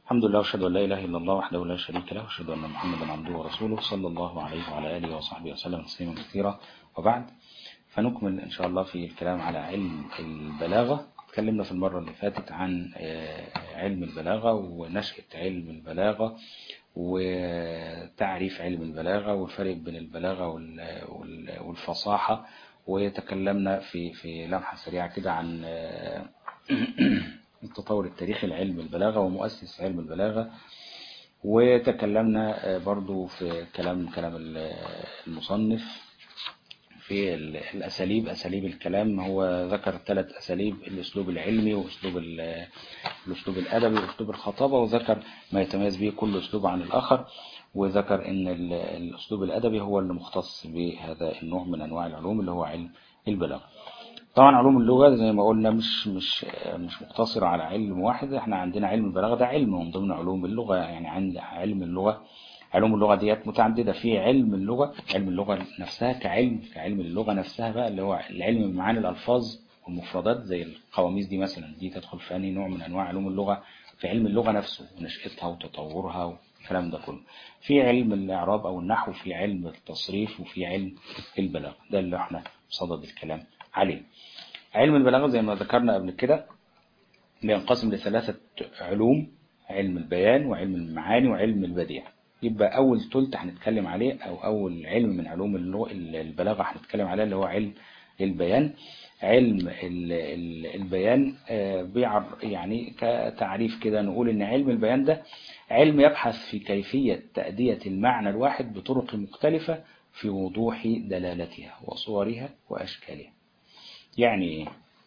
الحمد لله واشهد ان لا اله الا الله وحده لا شريك له واشهد ان محمدا عبده ورسوله صلى الله عليه وعلى اله وصحبه وسلم تسليما كثيرا وبعد فنكمل ان شاء الله في الكلام على علم البلاغه اتكلمنا في المره اللي فاتت عن علم البلاغه ونشاه علم البلاغه وتعريف علم البلاغه والفرق بين البلاغه والفصاحه وتكلمنا في في لمحه سريعه كده عن التطور التاريخي لعلم البلاغة ومؤسس علم البلاغة وتكلمنا برضو في كلام كلام المصنف في الأساليب أساليب الكلام هو ذكر ثلاث أساليب الأسلوب العلمي وأسلوب الأسلوب الأدبي وأسلوب الخطابة وذكر ما يتميز به كل أسلوب عن الآخر وذكر أن الأسلوب الأدبي هو اللي مختص بهذا النوع من أنواع العلوم اللي هو علم البلاغة طبعا علوم اللغة زي ما قلنا مش مش مش مقتصرة على علم واحد احنا عندنا علم البلاغة ده علم من ضمن علوم اللغة يعني عند علم اللغة علوم اللغة ديت متعددة في علم اللغة علم اللغة نفسها كعلم كعلم اللغة نفسها بقى اللي هو العلم بمعاني الألفاظ والمفردات زي القواميس دي مثلا دي تدخل في أنهي نوع من أنواع علوم اللغة في علم اللغة نفسه ونشأتها وتطورها والكلام ده كله في علم الإعراب أو النحو في علم التصريف وفي علم البلاغة ده اللي احنا صدد الكلام عليه علم البلاغة زي ما ذكرنا قبل كده بينقسم لثلاثة علوم علم البيان وعلم المعاني وعلم البديع يبقى أول ثلث هنتكلم عليه أو أول علم من علوم البلاغة هنتكلم عليه اللي هو علم البيان علم البيان بيعر يعني كتعريف كده نقول إن علم البيان ده علم يبحث في كيفية تأدية المعنى الواحد بطرق مختلفة في وضوح دلالتها وصورها وأشكالها يعني ايه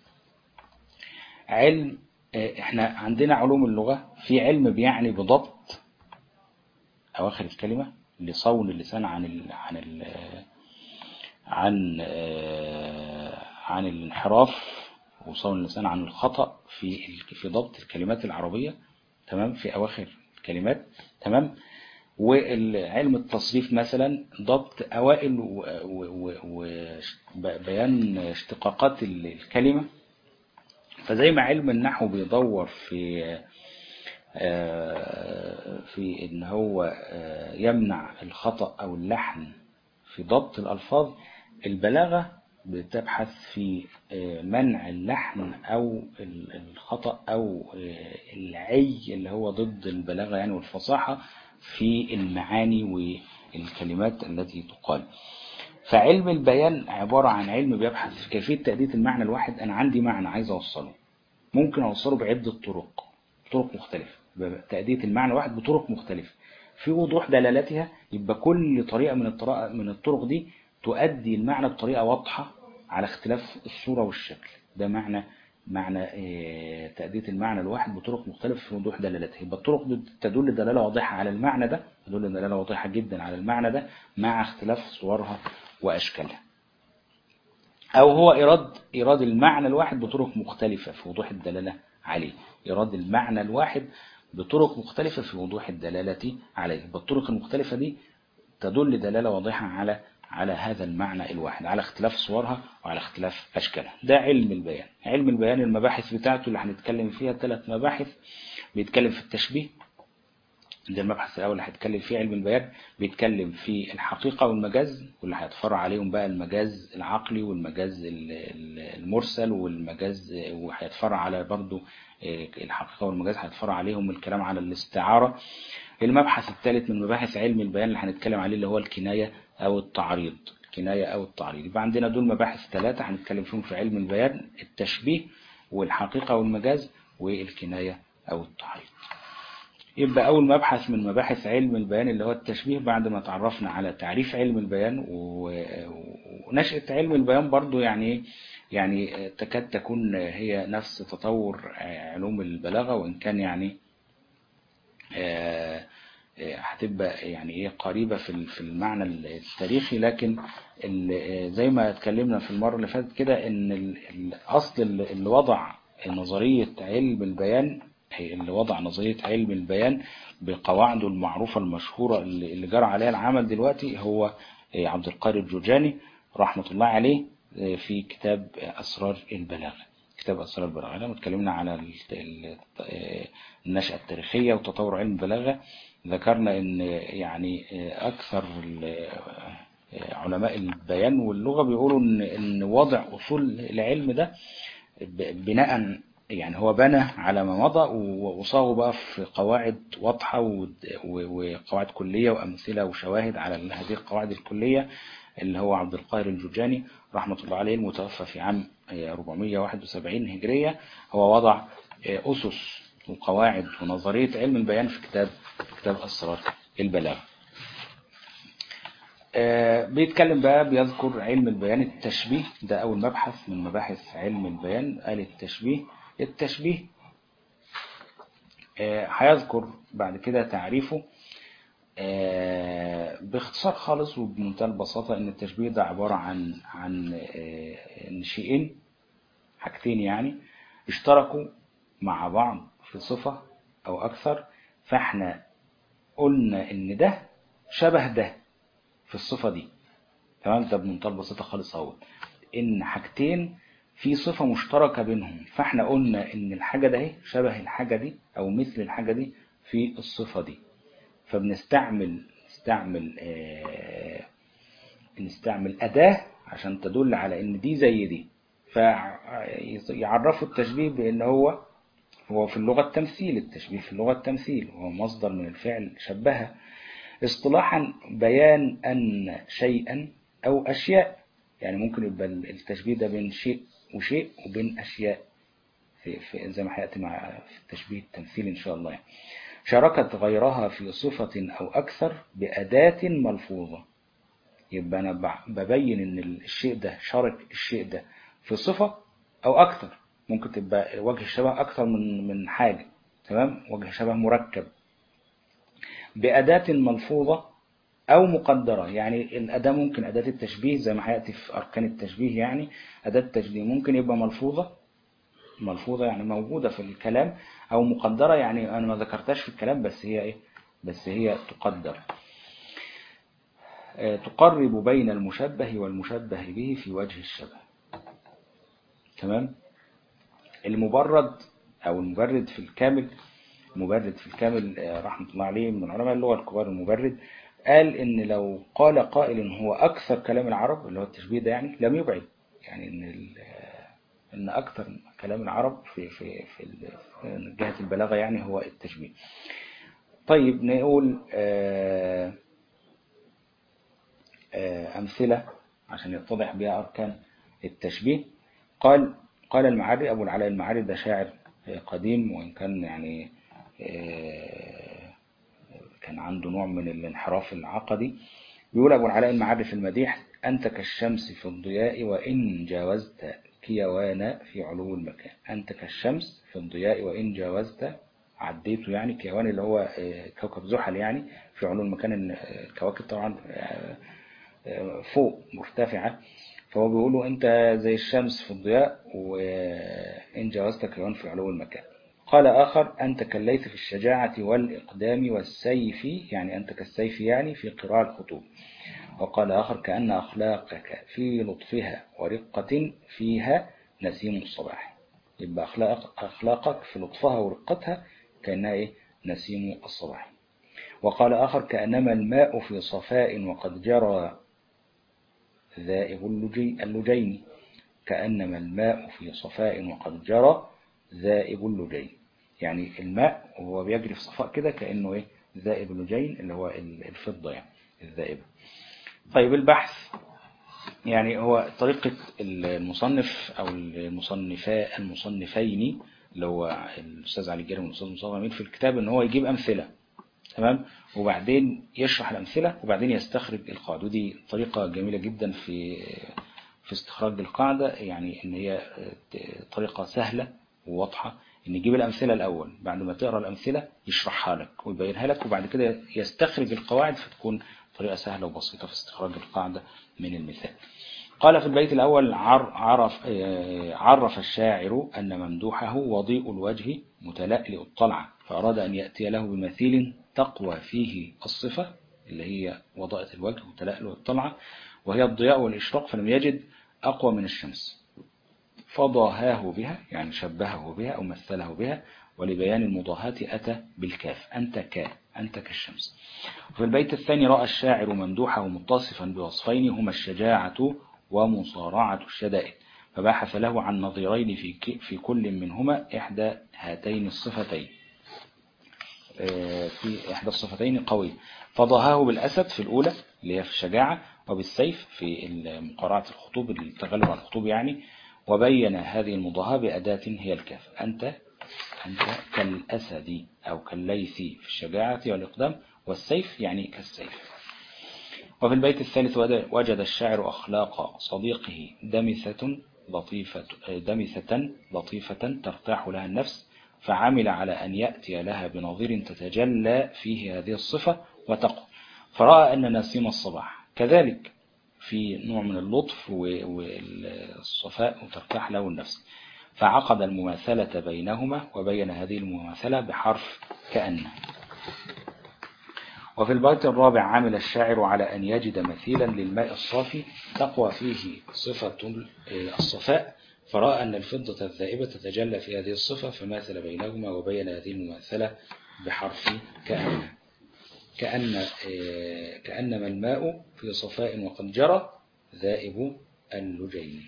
علم احنا عندنا علوم اللغة في علم بيعني بضبط اواخر الكلمة لصون اللسان عن ال عن ال عن عن الانحراف وصون اللسان عن الخطأ في في ضبط الكلمات العربية تمام في اواخر الكلمات تمام وعلم التصريف مثلا ضبط أوائل وبيان اشتقاقات الكلمة فزي ما علم النحو بيدور في في ان هو يمنع الخطأ او اللحن في ضبط الألفاظ البلاغة بتبحث في منع اللحن او الخطأ او العي اللي هو ضد البلاغة يعني والفصاحة في المعاني والكلمات التي تقال فعلم البيان عبارة عن علم بيبحث في كيفية تأدية المعنى الواحد أنا عندي معنى عايز أوصله ممكن أوصله بعدة طرق طرق مختلفة تأدية المعنى الواحد بطرق مختلفة في وضوح دلالتها يبقى كل طريقة من الطرق من الطرق دي تؤدي المعنى بطريقة واضحة على اختلاف الصورة والشكل ده معنى معنى تأدية المعنى الواحد بطرق مختلفة في وضوح دلالته يبقى الطرق دي تدل دلالة واضحة على المعنى ده تدل دلالة واضحة جدا على المعنى ده مع اختلاف صورها وأشكالها أو هو إيراد إيراد المعنى الواحد بطرق مختلفة في وضوح الدلالة عليه إيراد المعنى الواحد بطرق مختلفة في وضوح الدلالة عليه بالطرق المختلفة دي تدل دلالة واضحة على على هذا المعنى الواحد على اختلاف صورها وعلى اختلاف أشكالها ده علم البيان علم البيان المباحث بتاعته اللي هنتكلم فيها ثلاث مباحث بيتكلم في التشبيه ده المبحث الأول اللي هيتكلم فيه علم البيان بيتكلم في الحقيقة والمجاز واللي هيتفرع عليهم بقى المجاز العقلي والمجاز المرسل والمجاز وهيتفرع على برضو الحقيقة والمجاز هيتفرع عليهم الكلام على الاستعارة المبحث الثالث من مباحث علم البيان اللي هنتكلم عليه اللي هو الكناية أو التعريض الكناية أو التعريض يبقى عندنا دول مباحث ثلاثة هنتكلم فيهم في علم البيان التشبيه والحقيقة والمجاز والكناية أو التعريض يبقى أول مبحث من مباحث علم البيان اللي هو التشبيه بعد ما تعرفنا على تعريف علم البيان ونشأة علم البيان برضو يعني يعني تكاد تكون هي نفس تطور علوم البلاغة وإن كان يعني هتبقى يعني ايه قريبة في في المعنى التاريخي لكن زي ما اتكلمنا في المرة اللي فاتت كده ان الاصل اللي وضع نظرية علم البيان اللي وضع نظرية علم البيان بقواعده المعروفة المشهورة اللي جرى عليها العمل دلوقتي هو عبد القادر الجرجاني رحمة الله عليه في كتاب أسرار البلاغة كتاب أسرار البلاغة واتكلمنا على النشأة التاريخية وتطور علم البلاغة ذكرنا ان يعني اكثر علماء البيان واللغة بيقولوا ان, إن وضع اصول العلم ده بناء يعني هو بنى على ما مضى وصاغه بقى في قواعد واضحة وقواعد كلية وأمثلة وشواهد على هذه القواعد الكلية اللي هو عبد القاهر الجرجاني رحمة الله عليه المتوفى في عام 471 هجرية هو وضع أسس وقواعد ونظرية علم البيان في كتاب في كتاب أسرار البلاغة بيتكلم بقى بيذكر علم البيان التشبيه ده أول مبحث من مباحث علم البيان قال التشبيه التشبيه هيذكر بعد كده تعريفه باختصار خالص وبمنتهى البساطة ان التشبيه ده عبارة عن عن ان شيئين حاجتين يعني اشتركوا مع بعض في صفة او اكثر فاحنا قلنا ان ده شبه ده في الصفة دي تمام ده بمنتهى البساطة خالص اهو ان حاجتين في صفة مشتركة بينهم فاحنا قلنا ان الحاجة ده اهي شبه الحاجة دي او مثل الحاجة دي في الصفة دي فبنستعمل نستعمل آه نستعمل أداة عشان تدل على ان دي زي دي فيعرفوا التشبيه بان هو هو في اللغة التمثيل التشبيه في اللغة التمثيل هو مصدر من الفعل شبه اصطلاحا بيان أن شيئا أو أشياء يعني ممكن يبقى التشبيه ده بين شيء وشيء وبين أشياء في, في زي ما هيأتي مع في التشبيه التمثيلي إن شاء الله يعني. شاركت غيرها في صفة أو أكثر بأداة ملفوظة يبقى أنا ببين إن الشيء ده شارك الشيء ده في صفة أو أكثر ممكن تبقى وجه الشبه أكثر من من حاجة تمام وجه شبه مركب بأداة ملفوظة أو مقدرة يعني الأداة ممكن أداة التشبيه زي ما هيأتي في أركان التشبيه يعني أداة التشبيه ممكن يبقى ملفوظة ملفوظة يعني موجودة في الكلام أو مقدرة يعني أنا ما ذكرتهاش في الكلام بس هي إيه بس هي تقدر تقرب بين المشبه والمشبه به في وجه الشبه تمام المبرد أو المبرد في الكامل مبرد في الكامل رحمة الله عليه من علماء اللغة الكبار المبرد قال إن لو قال قائل هو أكثر كلام العرب اللي هو التشبيه ده يعني لم يبعد يعني إن إن أكثر كلام العرب في في في جهة البلاغة يعني هو التشبيه. طيب نقول آآ آآ أمثلة عشان يتضح بها أركان التشبيه قال قال المعري أبو العلاء المعري ده شاعر قديم وإن كان يعني كان عنده نوع من الانحراف العقدي بيقول أبو العلاء المعري في المديح أنت كالشمس في الضياء وإن جاوزت كيوان في علو المكان أنت كالشمس في الضياء وإن جاوزت عديته يعني كيوان اللي هو كوكب زحل يعني في علو المكان الكواكب طبعا فوق مرتفعة فهو بيقولوا أنت زي الشمس في الضياء وإن جاوزت كيوان في علو المكان قال آخر أنت كالليث في الشجاعة والإقدام والسيف يعني أنت كالسيف يعني في قراء الخطوب وقال آخر كأن أخلاقك في لطفها ورقة فيها نسيم الصباح يبقى أخلاق أخلاقك في لطفها ورقتها كأنها إيه نسيم الصباح وقال آخر كأنما الماء في صفاء وقد جرى ذائب اللجين كأنما الماء في صفاء وقد جرى ذائب اللجين يعني الماء وهو بيجري في صفاء كده كأنه إيه ذائب اللجين اللي هو الفضة يعني الذائبة طيب البحث يعني هو طريقة المصنف أو المصنفاء المصنفين اللي هو الأستاذ علي جارم والأستاذ مصطفى أمين في الكتاب إن هو يجيب أمثلة تمام وبعدين يشرح الأمثلة وبعدين يستخرج القاعدة ودي طريقة جميلة جدا في في استخراج القاعدة يعني إن هي طريقة سهلة وواضحة إن يجيب الأمثلة الأول بعد ما تقرأ الأمثلة يشرحها لك ويبينها لك وبعد كده يستخرج القواعد فتكون طريقة سهلة وبسيطة في استخراج القاعدة من المثال قال في البيت الأول عرف, عرف الشاعر أن ممدوحه وضيء الوجه متلألئ الطلعة فأراد أن يأتي له بمثيل تقوى فيه الصفة اللي هي وضاءة الوجه وتلألؤ الطلعة وهي الضياء والإشراق فلم يجد أقوى من الشمس فضاهاه بها يعني شبهه بها أو مثله بها ولبيان المضاهاة أتى بالكاف أنت كا أنت كالشمس وفي البيت الثاني رأى الشاعر ممدوحه متصفا بوصفين هما الشجاعة ومصارعة الشدائد فبحث له عن نظيرين في في كل منهما إحدى هاتين الصفتين في إحدى الصفتين قوية فضاهاه بالأسد في الأولى اللي هي في الشجاعة وبالسيف في مقارعة الخطوب التغلب على الخطوب يعني وبين هذه المضاهاة بأداة هي الكاف أنت أنت كالأسد أو كالليث في الشجاعة والإقدام والسيف يعني كالسيف وفي البيت الثالث وجد الشاعر أخلاق صديقه دمثة لطيفة, دمثة لطيفة ترتاح لها النفس فعمل على أن يأتي لها بنظير تتجلى فيه هذه الصفة وتقوى فرأى أن نسيم الصباح كذلك في نوع من اللطف والصفاء وترتاح له النفس فعقد المماثلة بينهما وبين هذه المماثلة بحرف كأن وفي البيت الرابع عمل الشاعر على أن يجد مثيلا للماء الصافي تقوى فيه صفة الصفاء فرأى أن الفضة الذائبة تتجلى في هذه الصفة فماثل بينهما وبين هذه المماثلة بحرف كأن كأن كأنما الماء في صفاء وقد جرى ذائب اللجين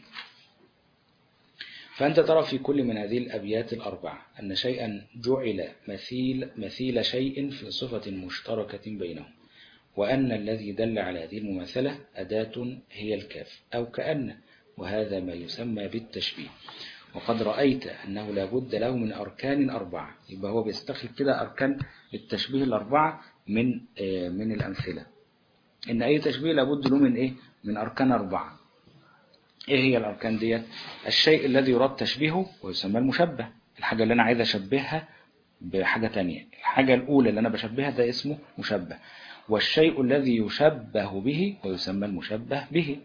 فأنت ترى في كل من هذه الأبيات الأربعة أن شيئا جعل مثيل, مثيل شيء في صفة مشتركة بينهم وأن الذي دل على هذه المماثلة أداة هي الكاف أو كأن وهذا ما يسمى بالتشبيه وقد رأيت أنه لابد له من أركان أربعة يبقى هو بيستخدم كده أركان التشبيه الأربعة من من الأمثلة إن أي تشبيه لابد له من إيه من أركان أربعة إيه هي الأركان ديت الشيء الذي يراد تشبيهه ويسمى المشبه الحاجة اللي أنا عايز أشبهها بحاجة تانية الحاجة الأولى اللي أنا بشبهها ده اسمه مشبه والشيء الذي يشبه به ويسمى المشبه به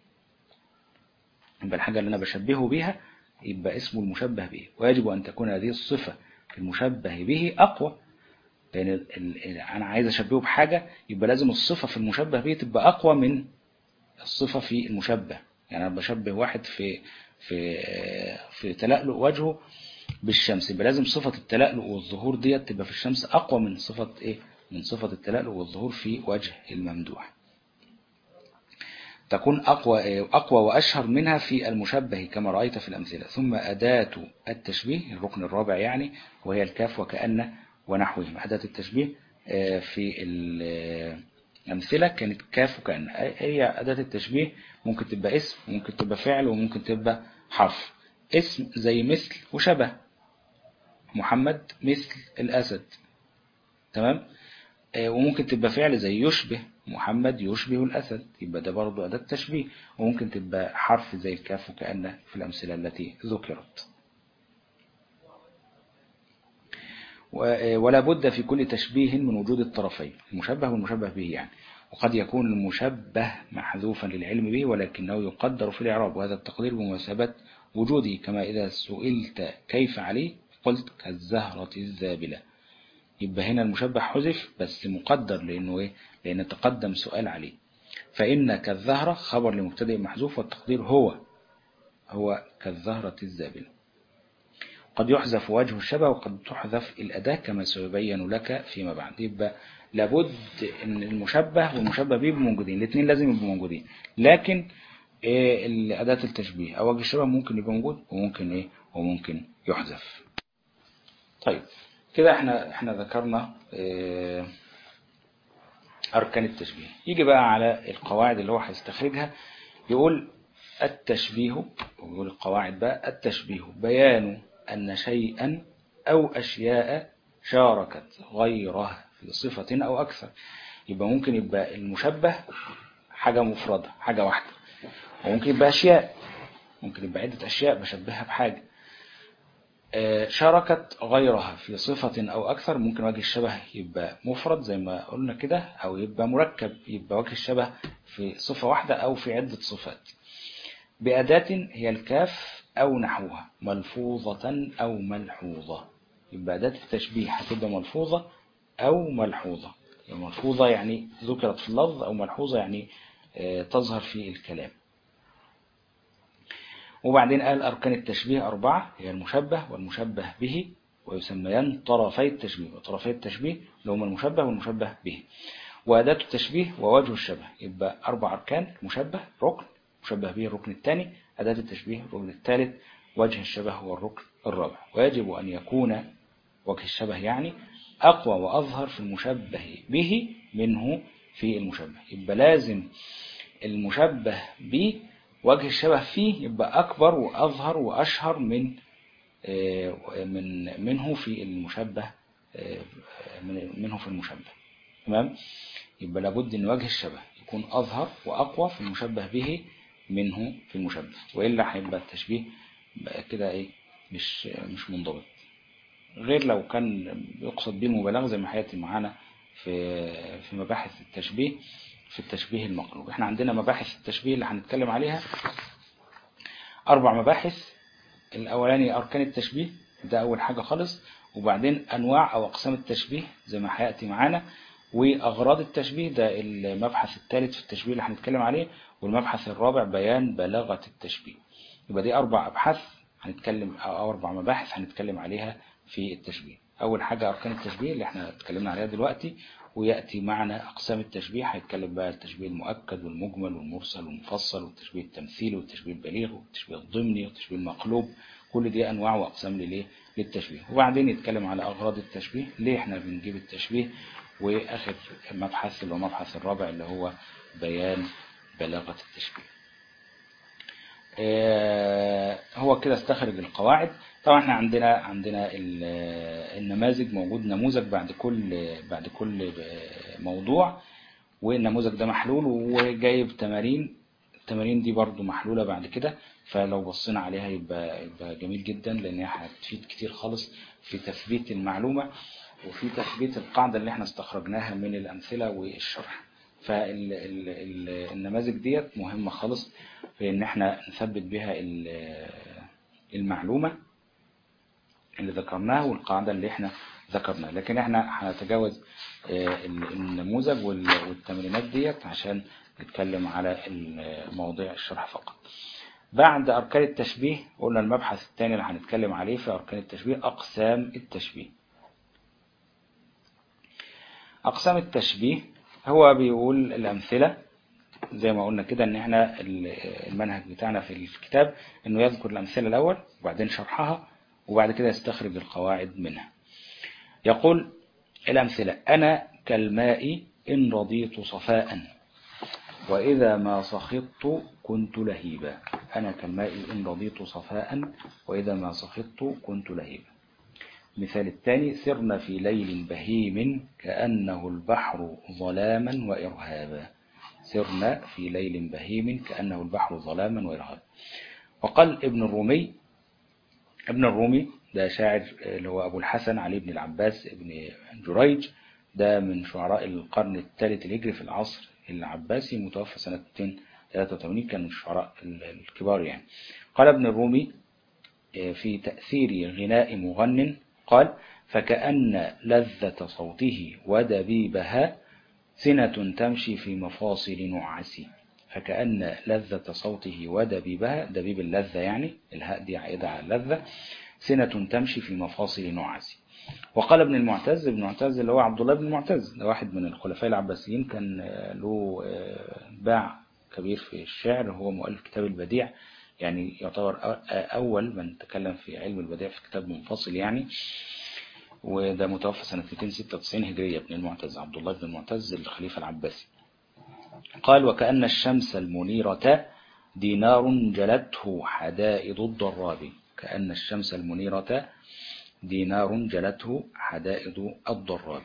يبقى الحاجة اللي أنا بشبهه بها يبقى اسمه المشبه به ويجب أن تكون هذه الصفة المشبه به أقوى لأن أنا عايز أشبهه بحاجة يبقى لازم الصفة في المشبه به تبقى أقوى من الصفة في المشبه يعني أنا بشبه واحد في في في تلألؤ وجهه بالشمس يبقى لازم صفة التلألؤ والظهور ديت تبقى في الشمس أقوى من صفة إيه من صفة التلألؤ والظهور في وجه الممدوح تكون أقوى أقوى وأشهر منها في المشبه كما رأيت في الأمثلة ثم أداة التشبيه الركن الرابع يعني وهي الكاف وكأن ونحوهم أداة التشبيه في الأمثلة كانت كاف وكأن هي أداة التشبيه ممكن تبقى اسم وممكن تبقى فعل وممكن تبقى حرف اسم زي مثل وشبه محمد مثل الأسد تمام وممكن تبقى فعل زي يشبه محمد يشبه الأسد يبقى ده برضو أداة تشبيه وممكن تبقى حرف زي الكاف وكأن في الأمثلة التي ذكرت ولا بد في كل تشبيه من وجود الطرفين المشبه والمشبه به يعني وقد يكون المشبه محذوفا للعلم به ولكنه يقدر في الإعراب وهذا التقدير بمناسبة وجوده كما إذا سئلت كيف عليه قلت كالزهرة الزابلة يبقى هنا المشبه حذف بس مقدر لأنه إيه؟ لأن تقدم سؤال عليه فإن كالزهرة خبر لمبتدئ محذوف والتقدير هو هو كالزهرة الزابلة قد يحذف وجه الشبه وقد تحذف الأداة كما سيبين لك فيما بعد يبقى لابد ان المشبه والمشبه به موجودين الاثنين لازم يبقوا موجودين لكن إيه أداة التشبيه أو وجه الشبه ممكن يبقى موجود وممكن إيه وممكن يحذف طيب كده احنا احنا ذكرنا إيه أركان التشبيه يجي بقى على القواعد اللي هو هيستخرجها يقول التشبيه ويقول القواعد بقى التشبيه بيان أن شيئا أو أشياء شاركت غيره في صفة أو أكثر يبقى ممكن يبقى المشبه حاجة مفردة حاجة واحدة وممكن يبقى أشياء ممكن يبقى عدة أشياء بشبهها بحاجة شاركت غيرها في صفة أو أكثر ممكن وجه الشبه يبقى مفرد زي ما قلنا كده أو يبقى مركب يبقى وجه الشبه في صفة واحدة أو في عدة صفات بأداة هي الكاف أو نحوها ملفوظة أو ملحوظة يبقى أداة التشبيه هتبقى ملفوظة أو ملحوظة يعني ملحوظة يعني ذكرت في اللفظ أو ملحوظة يعني تظهر في الكلام وبعدين قال أركان التشبيه أربعة هي المشبه والمشبه به ويسميان طرفي التشبيه وطرفي التشبيه اللي هما المشبه والمشبه به وأداة التشبيه ووجه الشبه يبقى أربع أركان مشبه ركن مشبه به الركن الثاني أداة التشبيه الركن الثالث وجه الشبه هو الركن الرابع ويجب أن يكون وجه الشبه يعني أقوى وأظهر في المشبه به منه في المشبه يبقى لازم المشبه به وجه الشبه فيه يبقى أكبر وأظهر وأشهر من من منه في المشبه منه في المشبه تمام يبقى لابد ان وجه الشبه يكون أظهر وأقوى في المشبه به منه في المشبه وإلا هيبقى التشبيه كده إيه مش مش منضبط غير لو كان يقصد به المبالغة زي ما هياتي معانا في في مباحث التشبيه في التشبيه المقلوب احنا عندنا مباحث التشبيه اللي هنتكلم عليها أربع مباحث الأولاني أركان التشبيه ده أول حاجة خالص وبعدين أنواع أو أقسام التشبيه زي ما هياتي معانا وأغراض التشبيه ده المبحث الثالث في التشبيه اللي هنتكلم عليه والمبحث الرابع بيان بلاغة التشبيه يبقى دي أربع أبحاث هنتكلم أو أربع مباحث هنتكلم عليها في التشبيه أول حاجة أركان التشبيه اللي احنا اتكلمنا عليها دلوقتي ويأتي معنا أقسام التشبيه هيتكلم بقى التشبيه المؤكد والمجمل والمرسل والمفصل والتشبيه التمثيلي والتشبيه البليغ والتشبيه الضمني والتشبيه المقلوب كل دي أنواع وأقسام لليه للتشبيه وبعدين يتكلم على أغراض التشبيه ليه احنا بنجيب التشبيه وآخر مبحث اللي هو مبحث الرابع اللي هو بيان بلاغة التشبيه هو كده استخرج القواعد طبعا احنا عندنا عندنا النماذج موجود نموذج بعد كل بعد كل موضوع والنموذج ده محلول وجايب تمارين التمارين دي برضو محلولة بعد كده فلو بصينا عليها يبقى, يبقى جميل جدا لأنها هتفيد كتير خالص في تثبيت المعلومة وفي تثبيت القاعدة اللي احنا استخرجناها من الأمثلة والشرح فالنماذج ديت مهمة خالص في ان احنا نثبت بها المعلومة اللي ذكرناها والقاعدة اللي احنا ذكرناها لكن احنا هنتجاوز النموذج والتمرينات ديت عشان نتكلم على مواضيع الشرح فقط بعد أركان التشبيه قلنا المبحث الثاني اللي هنتكلم عليه في أركان التشبيه أقسام التشبيه أقسام التشبيه هو بيقول الأمثلة زي ما قلنا كده ان احنا المنهج بتاعنا في الكتاب انه يذكر الأمثلة الأول وبعدين شرحها وبعد كده يستخرج القواعد منها يقول الأمثلة أنا كالماء إن رضيت صفاء وإذا ما سخطت كنت لهيبا أنا كالماء إن رضيت صفاء وإذا ما سخطت كنت لهيبا مثال الثاني سرنا في ليل بهيم كأنه البحر ظلاما وإرهابا سرنا في ليل بهيم كأنه البحر ظلاما وإرهابا وقال ابن الرومي ابن الرومي ده شاعر اللي هو أبو الحسن علي بن العباس ابن جريج ده من شعراء القرن الثالث الهجري في العصر العباسي متوفى سنة 283 كان من الشعراء الكبار يعني قال ابن الرومي في تأثير غناء مغن قال فكأن لذة صوته ودبيبها سنة تمشي في مفاصل نعسي فكأن لذة صوته ودبيبها دبيب اللذة يعني الهاء دي عائدة على اللذة سنة تمشي في مفاصل نعسي وقال ابن المعتز ابن المعتز اللي هو عبد الله بن المعتز ده واحد من الخلفاء العباسيين كان له باع كبير في الشعر هو مؤلف كتاب البديع يعني يعتبر أول من تكلم في علم البديع في كتاب منفصل يعني وده متوفى سنة 296 هجرية ابن المعتز عبد الله بن المعتز الخليفة العباسي قال وكأن الشمس المنيرة دينار جلته حدائد الضراب كأن الشمس المنيرة دينار جلته حدائد الضراب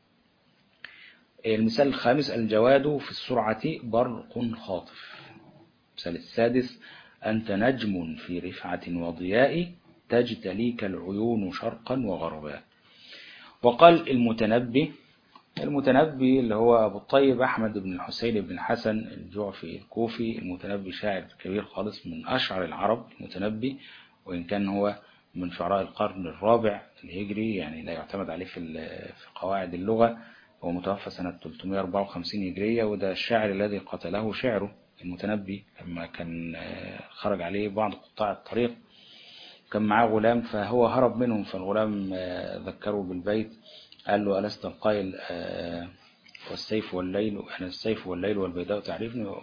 المثال الخامس الجواد في السرعة برق خاطف المثال السادس أنت نجم في رفعة وضياء تجتليك العيون شرقا وغربا وقال المتنبي المتنبي اللي هو أبو الطيب أحمد بن الحسين بن الحسن الجعفي الكوفي المتنبي شاعر كبير خالص من أشعر العرب المتنبي وإن كان هو من شعراء القرن الرابع الهجري يعني لا يعتمد عليه في في قواعد اللغة هو متوفى سنة 354 هجرية وده الشاعر الذي قتله شعره المتنبي لما كان خرج عليه بعض قطاع الطريق كان معاه غلام فهو هرب منهم فالغلام ذكره بالبيت قال له ألست القائل والسيف والليل أنا السيف والليل والبيداء تعرفني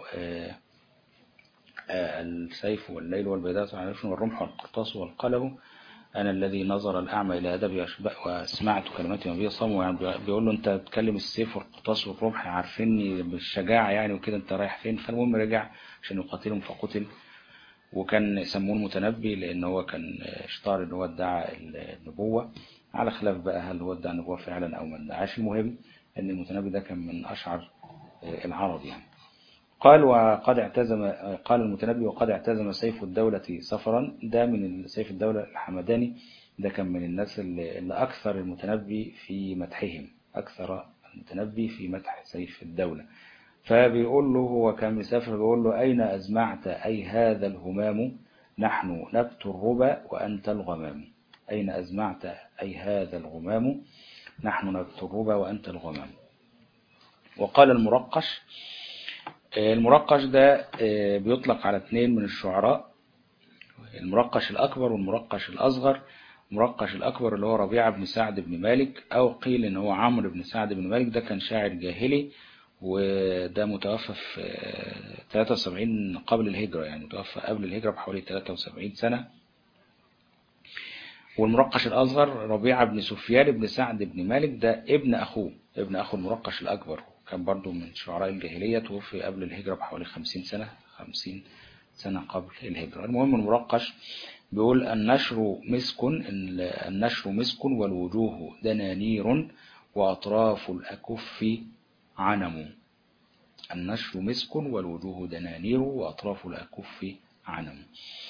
السيف والليل والبيداء تعرفني والرمح والقرطاس والقلم أنا الذي نظر الأعمى إلى أدبي وسمعت كلمات النبي صلى الله عليه وسلم بيقول له أنت بتكلم السيف والقرطاس والرمح عارفيني بالشجاعة يعني وكده أنت رايح فين فالمهم رجع عشان يقاتلهم فقتل وكان يسموه المتنبي لأن هو كان اشتهر إن هو ادعى النبوة على خلاف بقى هل هو ادعى النبوة فعلا أو ما ادعاش المهم أن المتنبي ده كان من أشعر العرب يعني قال وقد اعتزم قال المتنبي وقد اعتزم سيف الدولة سفرا ده من سيف الدولة الحمداني ده كان من الناس اللي أكثر المتنبي في مدحهم أكثر المتنبي في مدح سيف الدولة فبيقول له هو كان مسافر بيقول له أين أزمعت أي هذا الهمام نحن نبت الربا وأنت الغمام أين أزمعت أي هذا الغمام نحن نبت الربا وأنت الغمام وقال المرقش المرقش ده بيطلق على اثنين من الشعراء المرقش الأكبر والمرقش الأصغر المرقش الأكبر اللي هو ربيعة بن سعد بن مالك أو قيل إن هو عمرو بن سعد بن مالك ده كان شاعر جاهلي وده متوفى في 73 قبل الهجرة يعني متوفى قبل الهجرة بحوالي 73 سنة والمرقش الأصغر ربيعة بن سفيان بن سعد بن مالك ده ابن أخوه ابن أخو المرقش الأكبر كان برضو من شعراء الجاهلية توفي قبل الهجرة بحوالي 50 سنة 50 سنة قبل الهجرة المهم المرقش بيقول النشر مسك النشر مسك والوجوه دنانير وأطراف الأكف عنم النشر مسك والوجوه دنانير وأطراف الأكف عنم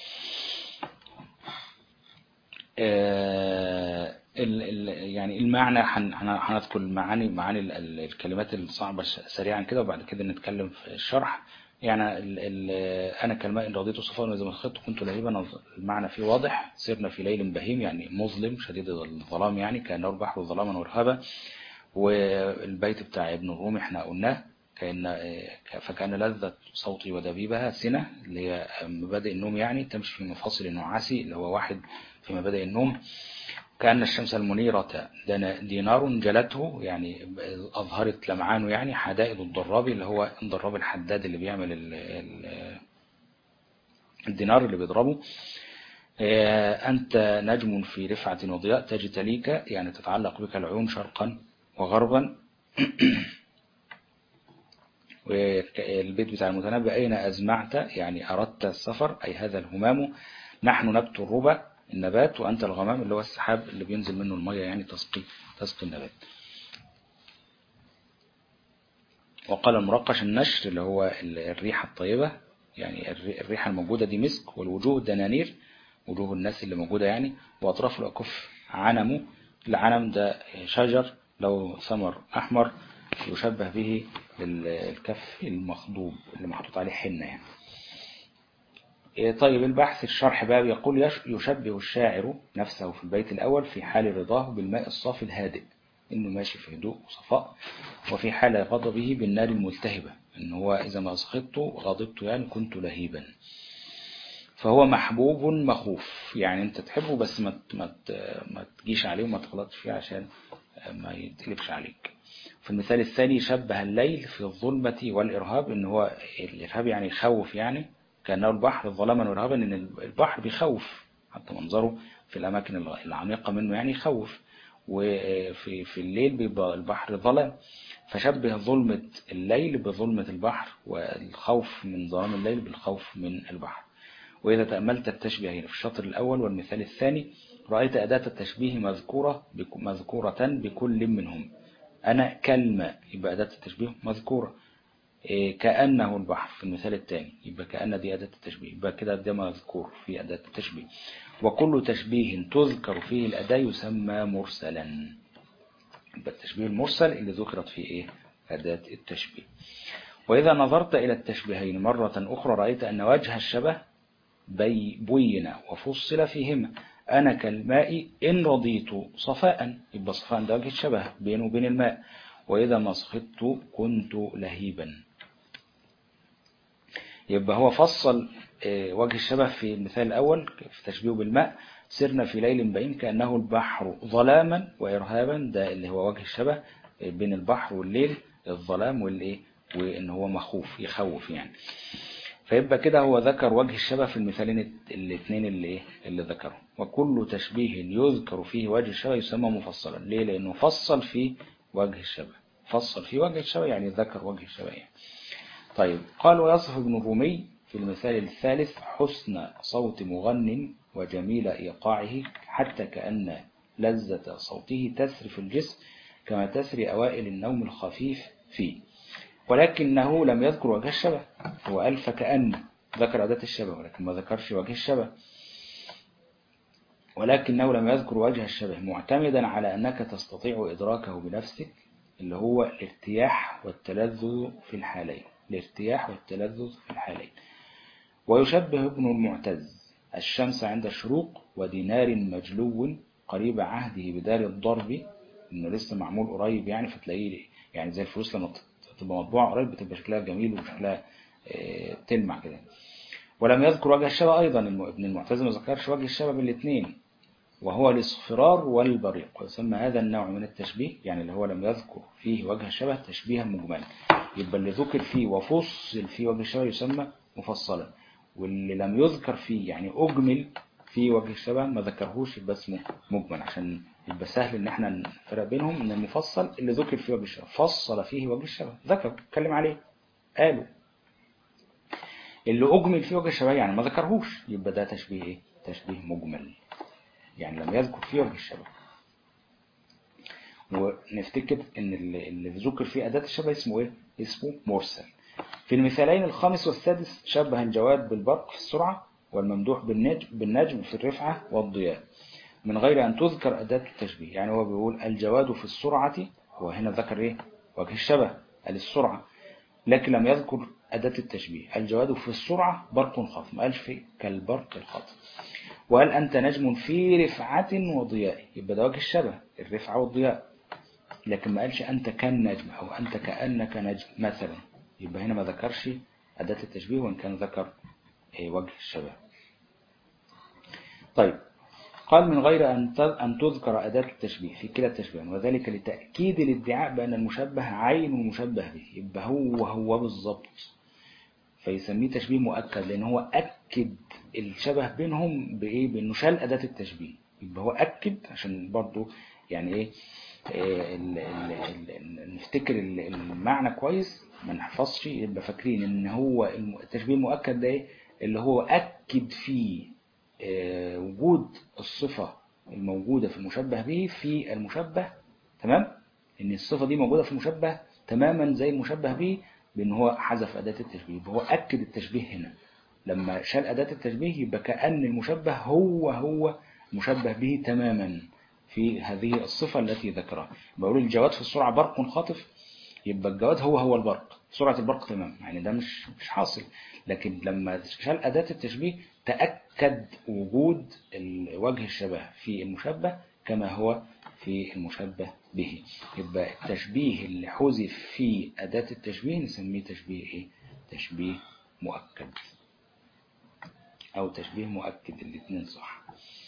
آه ال ال يعني المعنى هنذكر معاني معاني الكلمات الصعبة سريعا كده وبعد كده نتكلم في الشرح يعني ال ال أنا كالماء إن رضيت صفاء وإذا ما خدت كنت لهيبا المعنى فيه واضح سرنا في ليل بهيم يعني مظلم شديد الظلام يعني كأنه البحر ظلاما وارهابا والبيت بتاع ابن الرومي احنا قلناه كأن فكان لذة صوتي ودبيبها سنة اللي هي مبادئ النوم يعني تمشي في منفصل نعاسي اللي هو واحد في مبادئ النوم كأن الشمس المنيرة دينار جلته يعني أظهرت لمعانه يعني حدائد الضرابي اللي هو الضراب الحداد اللي بيعمل ال ال الدينار اللي بيضربه أنت نجم في رفعة وضياء تجتليك يعني تتعلق بك العيون شرقا وغربا والبيت بتاع المتنبي أين أزمعت يعني أردت السفر أي هذا الهمام نحن نبت الربا النبات وأنت الغمام اللي هو السحاب اللي بينزل منه المية يعني تسقي تسقي النبات وقال المرقش النشر اللي هو الريحة الطيبة يعني الريحة الموجودة دي مسك والوجوه دنانير وجوه الناس اللي موجودة يعني وأطراف الأكف عنمه العنم ده شجر لو ثمر أحمر يشبه به الكف المخضوب اللي محطوط عليه حنة يعني طيب البحث الشرح باب يقول يشبه الشاعر نفسه في البيت الأول في حال رضاه بالماء الصافي الهادئ إنه ماشي في هدوء وصفاء وفي حال غضبه بالنار الملتهبة إن هو إذا ما سخطت غضبت يعني كنت لهيبا فهو محبوب مخوف يعني أنت تحبه بس ما ما ما تجيش عليه وما تغلطش فيه عشان ما يتقلبش عليك في المثال الثاني شبه الليل في الظلمة والإرهاب إن هو الإرهاب يعني يخوف يعني كأنه البحر ظلاما وإرهابا إن البحر بيخوف حتى منظره في الأماكن العميقة منه يعني يخوف وفي في الليل بيبقى البحر ظلام فشبه ظلمة الليل بظلمة البحر والخوف من ظلام الليل بالخوف من البحر وإذا تأملت التشبيهين في الشطر الأول والمثال الثاني رأيت أداة التشبيه مذكورة مذكورة بكل منهم أنا كالماء يبقى أداة التشبيه مذكورة كأنه البحر في المثال الثاني يبقى كأن دي أداة التشبيه يبقى كده ده مذكور في أداة التشبيه وكل تشبيه تذكر فيه الأداة يسمى مرسلا يبقى التشبيه المرسل اللي ذكرت فيه إيه أداة التشبيه وإذا نظرت إلى التشبيهين مرة أخرى رأيت أن وجه الشبه بي بين وفصل فيهما أنا كالماء إن رضيت صفاء يبقى صفاء ده وجه الشبه بينه وبين الماء وإذا ما سخطت كنت لهيبا يبقى هو فصل آه، وجه الشبه في المثال الأول في تشبيه بالماء سرنا في ليل بعيد كأنه البحر ظلاما وإرهابا ده اللي هو وجه الشبه آه، بين البحر والليل الظلام والإيه وإن هو مخوف يخوف يعني فيبقى كده هو ذكر وجه الشبه في المثالين الاثنين اللي ايه اللي ذكرهم وكل تشبيه يذكر فيه وجه الشبه يسمى مفصلا ليه لانه فصل في وجه الشبه فصل في وجه الشبه يعني ذكر وجه الشبه يعني. طيب قال ويصف ابن الرومي في المثال الثالث حسن صوت مغن وجميل إيقاعه حتى كأن لذة صوته تسري في الجسم كما تسري أوائل النوم الخفيف فيه ولكنه لم يذكر وجه الشبه هو قال فكأن ذكر أداة الشبه ولكن ما ذكرش وجه الشبه ولكنه لم يذكر وجه الشبه معتمدا على أنك تستطيع إدراكه بنفسك اللي هو الارتياح والتلذذ في الحالين الارتياح والتلذذ في الحالين ويشبه ابن المعتز الشمس عند الشروق ودينار مجلو قريب عهده بدار الضرب انه لسه معمول قريب يعني فتلاقيه يعني زي الفلوس لما تبقى مطبوعة قريب بتبقى شكلها جميل وشكلها آه، تلمع كده ولم يذكر وجه الشبه أيضا ابن المعتز ما ذكرش وجه الشبه بالاثنين وهو الاصفرار والبريق ويسمى هذا النوع من التشبيه يعني اللي هو لم يذكر فيه وجه الشبه تشبيها مجملا يبقى اللي ذكر فيه وفصل فيه وجه الشبه يسمى مفصلا واللي لم يذكر فيه يعني أجمل في وجه الشبه ما ذكرهوش يبقى اسمه مجمل عشان يبقى سهل ان احنا نفرق بينهم ان المفصل اللي ذكر فيه وجه الشبه فصل فيه وجه الشبه ذكر اتكلم عليه قالوا اللي اجمل فيه وجه الشبه يعني ما ذكرهوش يبقى ده تشبيه ايه تشبيه مجمل يعني لم يذكر فيه وجه الشبه ونفتكر ان اللي اللي ذكر فيه اداه الشبه اسمه ايه اسمه مرسل في المثالين الخامس والسادس شبه الجواد بالبرق في السرعه والممدوح بالنجم بالنجم في الرفعه والضياء من غير أن تذكر أداة التشبيه يعني هو بيقول الجواد في السرعة وهنا ذكر إيه وجه الشبه قال السرعة لكن لم يذكر أداة التشبيه الجواد في السرعة برق خاف ما قالش في كالبرق الخاطف وقال أنت نجم في رفعة وضياء يبقى ده وجه الشبه الرفعة والضياء لكن ما قالش أنت كالنجم أو أنت كأنك نجم مثلا يبقى هنا ما ذكرش أداة التشبيه وإن كان ذكر إيه وجه الشبه طيب قال من غير أن أن تذكر أداة التشبيه في كلا التشبيه وذلك لتأكيد الادعاء بأن المشبه عين المشبه به يبقى هو هو بالضبط فيسميه تشبيه مؤكد لأن هو أكد الشبه بينهم بإيه بأنه شال أداة التشبيه يبقى هو أكد عشان برضو يعني إيه إيه ال ال ال نفتكر المعنى كويس ما نحفظش يبقى فاكرين ان هو التشبيه المؤكد ده ايه اللي هو أكد فيه وجود الصفة الموجودة في المشبه به في المشبه تمام ان الصفة دي موجودة في المشبه تماما زي المشبه به بان هو حذف أداة التشبيه هو أكد التشبيه هنا لما شال أداة التشبيه يبقى كأن المشبه هو هو مشبه به تماما في هذه الصفة التي ذكرها بقول الجواد في السرعة برق خاطف يبقى الجواد هو هو البرق سرعة البرق تمام يعني ده مش مش حاصل لكن لما شال أداة التشبيه تأكد وجود وجه الشبه في المشبه كما هو في المشبه به يبقى التشبيه اللي حذف في أداة التشبيه نسميه تشبيه إيه؟ تشبيه مؤكد أو تشبيه مؤكد الاثنين صح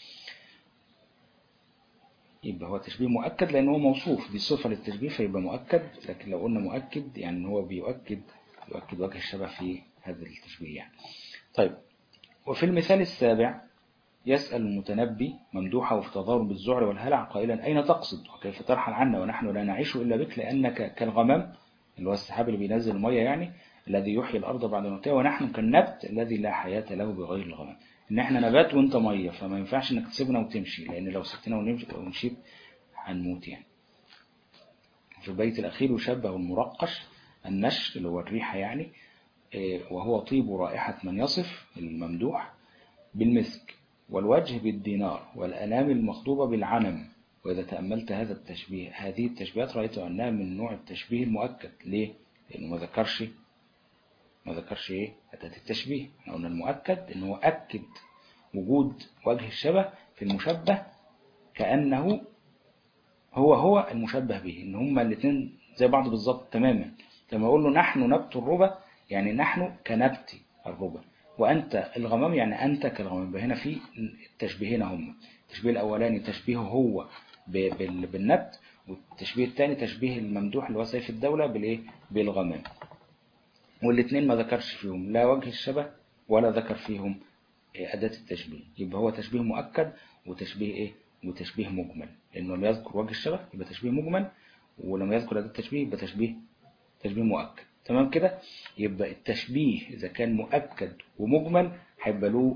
يبقى هو تشبيه مؤكد لأنه هو موصوف بصفة للتشبيه فيبقى مؤكد لكن لو قلنا مؤكد يعني هو بيؤكد يؤكد وجه الشبه في هذا التشبيه يعني طيب وفي المثال السابع يسأل المتنبي ممدوحه في تضارب بالذعر والهلع قائلا أين تقصد وكيف ترحل عنا ونحن لا نعيش إلا بك لأنك كالغمام اللي هو السحاب اللي بينزل المية يعني الذي يحيي الأرض بعد موتها ونحن كالنبت الذي لا حياة له بغير الغمام إن إحنا نبات وإنت مية فما ينفعش إنك تسيبنا وتمشي لأن لو سبتنا ونمشي هنموت يعني في البيت الأخير يشبه المرقش النشر اللي هو الريحة يعني وهو طيب رائحة من يصف الممدوح بالمسك والوجه بالدينار والأنام المخطوبة بالعنم وإذا تأملت هذا التشبيه هذه التشبيهات رأيت أنها من نوع التشبيه المؤكد ليه؟ لأنه ما ذكرش ما ذكرش إيه؟ أداة التشبيه احنا قلنا المؤكد إنه أكد وجود وجه الشبه في المشبه كأنه هو هو المشبه به إن هما الاثنين زي بعض بالظبط تماما لما أقول له نحن نبت الربا يعني نحن كنبت الربع وأنت الغمام يعني أنت كالغمام هنا في تشبيهين هم التشبيه الأولاني تشبيهه هو ب- بال- بالنبت والتشبيه الثاني تشبيه الممدوح اللي هو سيف الدولة بالإيه بالغمام والاثنين ما ذكرش فيهم لا وجه الشبه ولا ذكر فيهم إيه، أداة التشبيه يبقى هو تشبيه مؤكد وتشبيه إيه وتشبيه مجمل لأنه لما يذكر وجه الشبه يبقى تشبيه مجمل ولما يذكر أداة التشبيه يبقى تشبيه تشبيه مؤكد تمام كده يبقى التشبيه إذا كان مؤكد ومجمل هيبقى له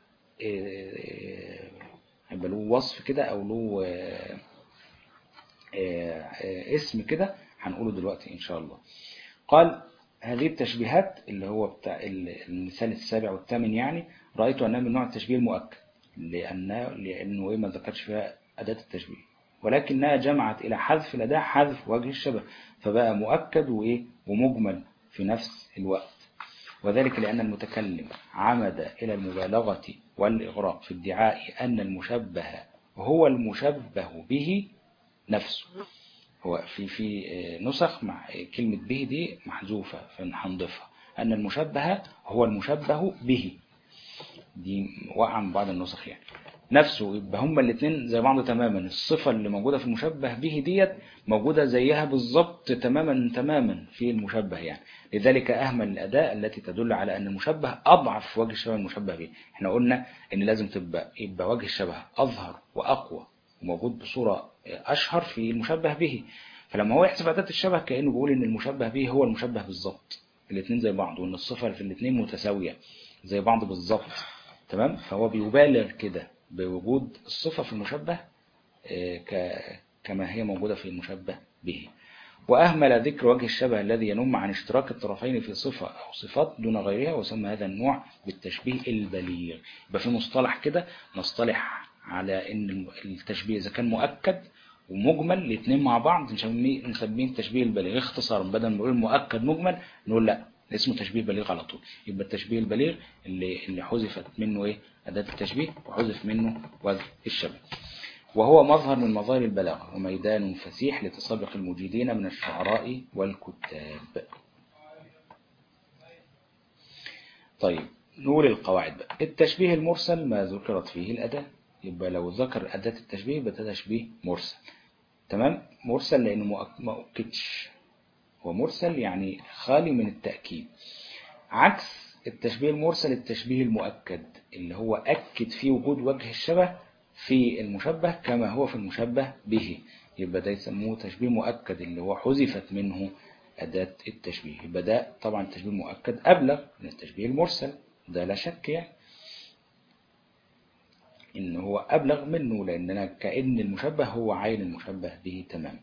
إيه، هيبقى له وصف كده أو له آه، آه، آه، اسم كده هنقوله دلوقتي إن شاء الله قال هذه التشبيهات اللي هو بتاع ال- المثال السابع والثامن يعني رأيت أنها من نوع التشبيه المؤكد لأنه لأنه إيه ما ذكرش فيها أداة التشبيه ولكنها جمعت إلى حذف الأداة حذف وجه الشبه فبقى مؤكد وإيه ومجمل في نفس الوقت وذلك لأن المتكلم عمد إلى المبالغة والإغراق في ادعاء أن المشبه هو المشبه به نفسه هو في في نسخ مع كلمة به دي محذوفة فهنضيفها أن المشبه هو المشبه به دي وقع من بعض النسخ يعني نفسه يبقى هما الاثنين زي بعض تماما الصفة اللي موجودة في المشبه به ديت موجودة زيها بالظبط تماما تماما في المشبه يعني لذلك أهمل الأداء التي تدل على أن المشبه أضعف في وجه الشبه المشبه به احنا قلنا أن لازم تبقى يبقى وجه الشبه أظهر وأقوى وموجود بصورة أشهر في المشبه به فلما هو يحسب أداة الشبه كأنه بيقول أن المشبه به هو المشبه بالظبط الاثنين زي بعض وأن الصفة في الاثنين متساوية زي بعض بالظبط تمام فهو بيبالغ كده بوجود الصفة في المشبه آه، ك- كما هي موجودة في المشبه به وأهمل ذكر وجه الشبه الذي ينم عن اشتراك الطرفين في صفة أو صفات دون غيرها وسمى هذا النوع بالتشبيه البليغ يبقى في مصطلح كده نصطلح على أن التشبيه إذا كان مؤكد ومجمل الاثنين مع بعض نسميه نسميه التشبيه البليغ اختصارا بدل ما نقول مؤكد مجمل نقول لا اسمه تشبيه بليغ على طول يبقى التشبيه البليغ اللي اللي حذفت منه ايه أداة التشبيه وحذف منه وجه الشبه وهو مظهر من مظاهر البلاغة وميدان فسيح لتسابق المجيدين من الشعراء والكتاب طيب نقول القواعد بقى التشبيه المرسل ما ذكرت فيه الأداة يبقى لو ذكر أداة التشبيه يبقى ده تشبيه مرسل تمام مرسل لأنه مؤك- ما أكدش هو مرسل يعني خالي من التأكيد عكس التشبيه المرسل التشبيه المؤكد اللي هو أكد فيه وجود وجه الشبه في المشبه كما هو في المشبه به يبقى ده يسموه تشبيه مؤكد اللي هو حذفت منه أداة التشبيه يبقى ده طبعا التشبيه المؤكد أبلغ من التشبيه المرسل ده لا شك يعني إن هو أبلغ منه لأننا كأن المشبه هو عين المشبه به تمام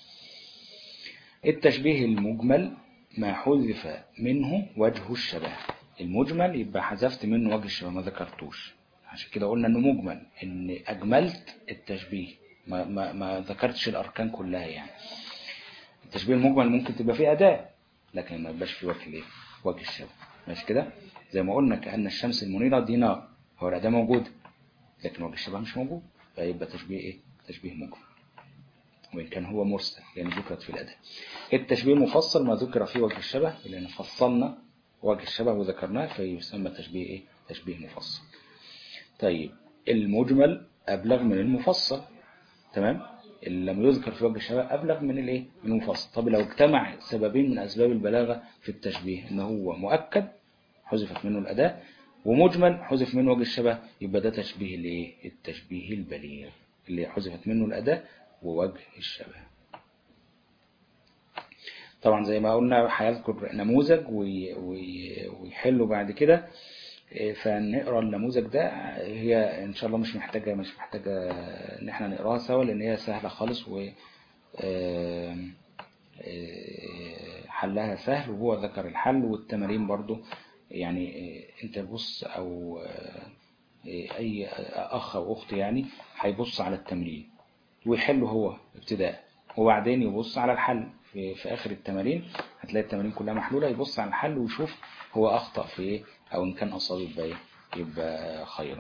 التشبيه المجمل ما حذف منه وجه الشبه المجمل يبقى حذفت منه وجه الشبه ما ذكرتوش عشان كده قلنا انه مجمل ان اجملت التشبيه ما, ما, ما ذكرتش الاركان كلها يعني التشبيه المجمل ممكن تبقى فيه اداة لكن ما يبقاش فيه وجه الايه وجه الشبه ماشي كده زي ما قلنا كأن الشمس المنيرة دي نار هو الاداة موجودة لكن وجه الشبه مش موجود فيبقى تشبيه ايه تشبيه مجمل وإن كان هو مرسل يعني ذكرت في الأداة التشبيه المفصل ما ذكر فيه وجه الشبه لأن فصلنا وجه الشبه وذكرناه فيسمى تشبيه إيه؟ تشبيه مفصل طيب المجمل أبلغ من المفصل تمام اللي لم يذكر في وجه الشبه أبلغ من الإيه؟ من المفصل طب لو اجتمع سببين من أسباب البلاغة في التشبيه إن هو مؤكد حذفت منه الأداة ومجمل حذف منه وجه الشبه يبقى ده تشبيه الإيه؟ التشبيه البليغ اللي حذفت منه الأداة ووجه الشبه طبعا زي ما قلنا هيذكر نموذج وي- وي- ويحله بعد كده إيه، فنقرا النموذج ده هي ان شاء الله مش محتاجه مش محتاجه ان احنا نقراها سوا لان هي سهله خالص و آم، آه، حلها سهل وهو ذكر الحل والتمارين برضو يعني آه، انت بص او آه، اي اخ او اخت يعني هيبص على التمرين ويحله هو ابتداء وبعدين يبص على الحل في, في آخر التمارين هتلاقي التمارين كلها محلولة يبص على الحل ويشوف هو أخطأ في إيه أو إن كان أصاب يبقى إيه يبقى خيرا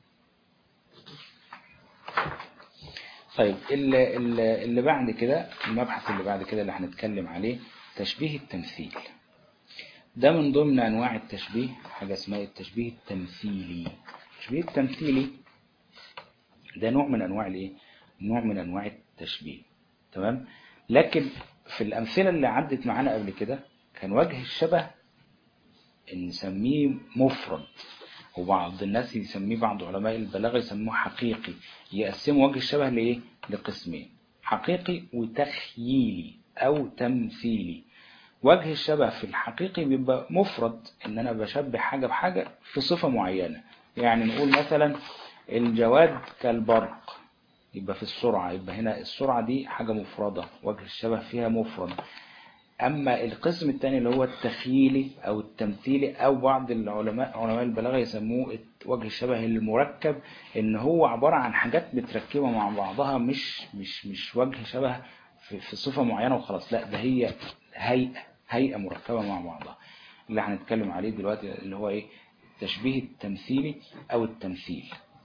طيب اللي, اللي اللي بعد كده المبحث اللي بعد كده اللي هنتكلم عليه تشبيه التمثيل ده من ضمن أنواع التشبيه حاجة اسمها التشبيه التمثيلي التشبيه التمثيلي ده نوع من أنواع الإيه؟ نوع من أنواع التشبيه تمام لكن في الأمثلة اللي عدت معانا قبل كده كان وجه الشبه نسميه مفرد وبعض الناس يسميه بعض علماء البلاغة يسموه حقيقي يقسموا وجه الشبه لإيه؟ لقسمين حقيقي وتخييلي أو تمثيلي وجه الشبه في الحقيقي بيبقى مفرد ان انا بشبه حاجة بحاجة في صفة معينة يعني نقول مثلا الجواد كالبرق يبقى في السرعة يبقى هنا السرعة دي حاجة مفردة وجه الشبه فيها مفرد أما القسم الثاني اللي هو التخييلي أو التمثيلي أو بعض العلماء علماء البلاغة يسموه وجه الشبه المركب إن هو عبارة عن حاجات متركبة مع بعضها مش مش مش وجه شبه في, في صفة معينة وخلاص لا ده هي هيئة هيئة مركبة مع بعضها اللي هنتكلم عليه دلوقتي اللي هو ايه التشبيه التمثيلي او التمثيل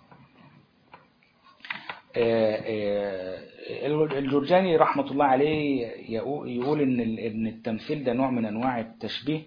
الجرجاني رحمة الله عليه يقول ان ان التمثيل ده نوع من انواع التشبيه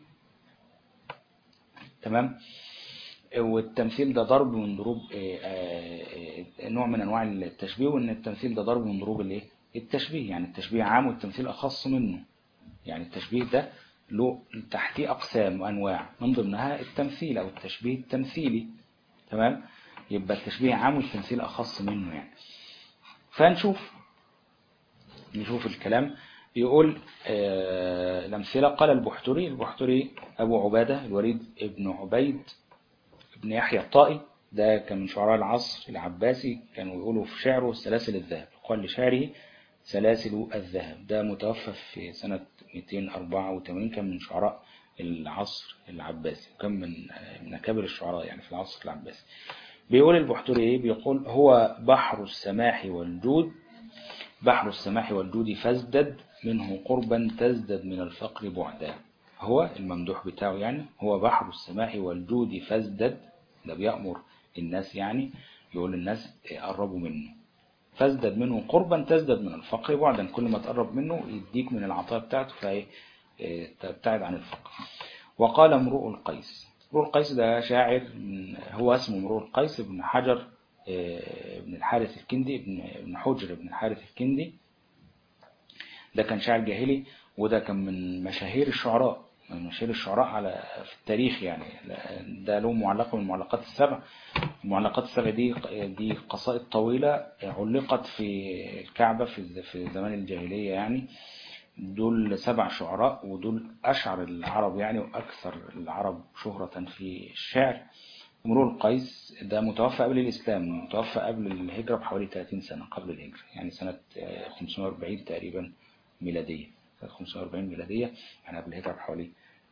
تمام والتمثيل ده ضرب من ضروب نوع من انواع التشبيه وان التمثيل ده ضرب من ضروب الايه التشبيه يعني التشبيه عام والتمثيل اخص منه يعني التشبيه ده له تحتيه أقسام وأنواع من ضمنها التمثيل أو التشبيه التمثيلي تمام يبقى التشبيه عام والتمثيل أخص منه يعني فنشوف نشوف الكلام يقول آه الأمثلة قال البحتري البحتري أبو عبادة الوليد ابن عبيد ابن يحيى الطائي ده كان من شعراء العصر العباسي كانوا يقولوا في شعره سلاسل الذهب قال لشعره سلاسل الذهب ده متوفى في سنة 284 كان من شعراء العصر العباسي وكان من من أكابر الشعراء يعني في العصر العباسي بيقول البحتري ايه بيقول هو بحر السماح والجود بحر السماح والجود فازدد منه قربا تزدد من الفقر بعدا هو الممدوح بتاعه يعني هو بحر السماح والجود فازدد ده بيأمر الناس يعني يقول للناس قربوا منه فازدد منه قربا تزدد من الفقر بعدا كل ما تقرب منه يديك من العطاء بتاعته فايه تبتعد عن الفقر وقال امرؤ القيس امرؤ القيس ده شاعر هو اسمه امرؤ القيس بن حجر بن الحارث الكندي بن حجر بن الحارث الكندي ده كان شاعر جاهلي وده كان من مشاهير الشعراء من مشاهير الشعراء على في التاريخ يعني ده له معلقة من المعلقات السبع المعلقات السبع دي دي قصائد طويلة علقت في الكعبة في في زمان الجاهلية يعني دول سبع شعراء ودول أشعر العرب يعني وأكثر العرب شهرة في الشعر امرؤ القيس ده متوفى قبل الإسلام متوفى قبل الهجرة بحوالي 30 سنة قبل الهجرة يعني سنة 540 تقريبا ميلادية سنة 540 ميلادية يعني قبل الهجرة بحوالي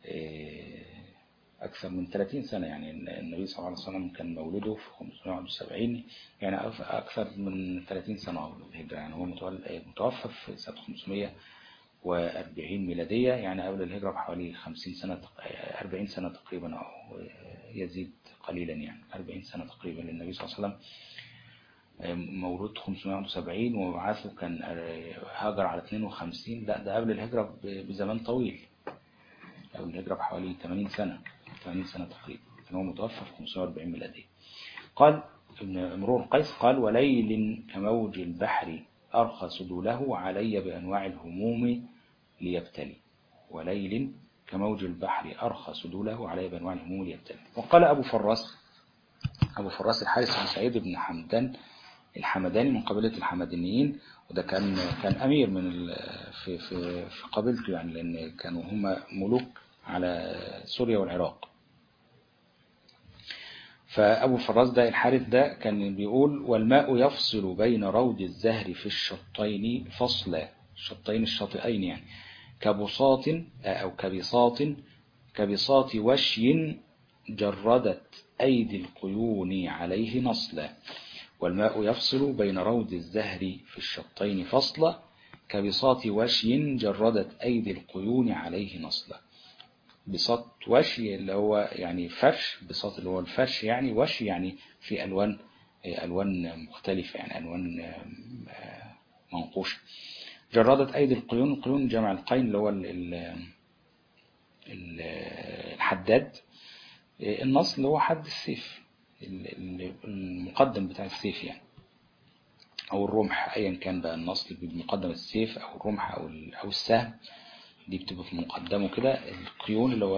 أكثر من 30 سنة يعني النبي صلى الله عليه وسلم كان مولده في 571 يعني أكثر من 30 سنة قبل الهجرة يعني هو متوفى في سنة 540 ميلادية يعني قبل الهجرة بحوالي 50 سنة 40 سنة تقريبا أو يزيد قليلا يعني 40 سنة تقريبا للنبي صلى الله عليه وسلم مولود 571 ومبعثه كان هاجر على 52 لا ده قبل الهجرة بزمان طويل قبل الهجرة بحوالي 80 سنة 80 سنة تقريبا كان هو متوفى في 540 ميلادية قال ابن امرؤ القيس قال وليل كموج البحر أرخى سدوله علي بأنواع الهموم ليبتلي وليل كموج البحر أرخى سدوله علي بأنواع الهموم ليبتلي وقال أبو فراس أبو فراس الحارث بن سعيد بن حمدان الحمداني من قبيلة الحمدانيين وده كان كان أمير من في في في قبيلته يعني لأن كانوا هم ملوك على سوريا والعراق فأبو فراس ده الحارث ده كان بيقول والماء يفصل بين رود الزهر في الشطين فصلا الشطين الشاطئين يعني كبساط أو كبساط كبساط وشي جردت أيدي القيون عليه نصلا والماء يفصل بين رود الزهر في الشطين فصلا كبساط وشي جردت أيدي القيون عليه نصلا بساط وشي اللي هو يعني فرش بساط اللي هو الفرش يعني وشي يعني في ألوان ألوان مختلفة يعني ألوان منقوشة جردت أيدي القيون القيون جمع القين اللي هو الحداد النصل هو حد السيف المقدم بتاع السيف يعني او الرمح ايا كان بقى النصل بمقدم السيف او الرمح او او السهم دي بتبقى في مقدمه كده القيون اللي هو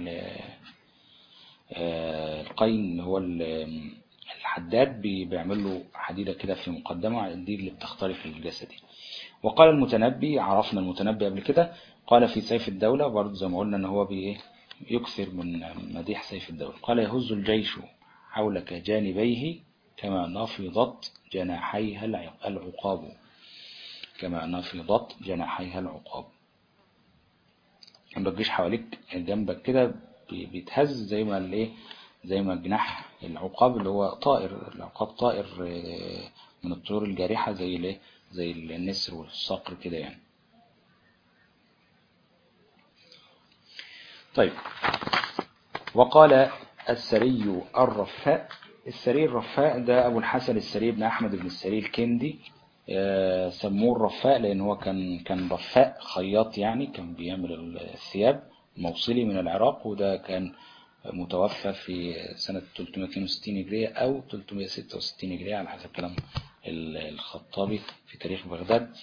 القين اللي هو الحداد بيعمل له حديدة كده في مقدمه دي اللي بتخترق الجسد وقال المتنبي عرفنا المتنبي قبل كده قال في سيف الدولة برضه زي ما قلنا ان هو بي يكثر من مديح سيف الدولة قال يهز الجيش حولك جانبيه كما نفضت جناحيها العقاب كما نفضت جناحيها العقاب لما الجيش حواليك جنبك كده بيتهز زي ما الايه زي ما جناح العقاب اللي هو طائر العقاب طائر من الطيور الجارحة زي الايه زي النسر والصقر كده يعني طيب وقال السري الرفاء السري الرفاء ده أبو الحسن السري بن أحمد بن السري الكندي سموه الرفاء لأن هو كان كان رفاء خياط يعني كان بيعمل الثياب موصلي من العراق وده كان متوفى في سنة 362 هجرية أو 366 هجرية على حسب كلام الخطابي في تاريخ بغداد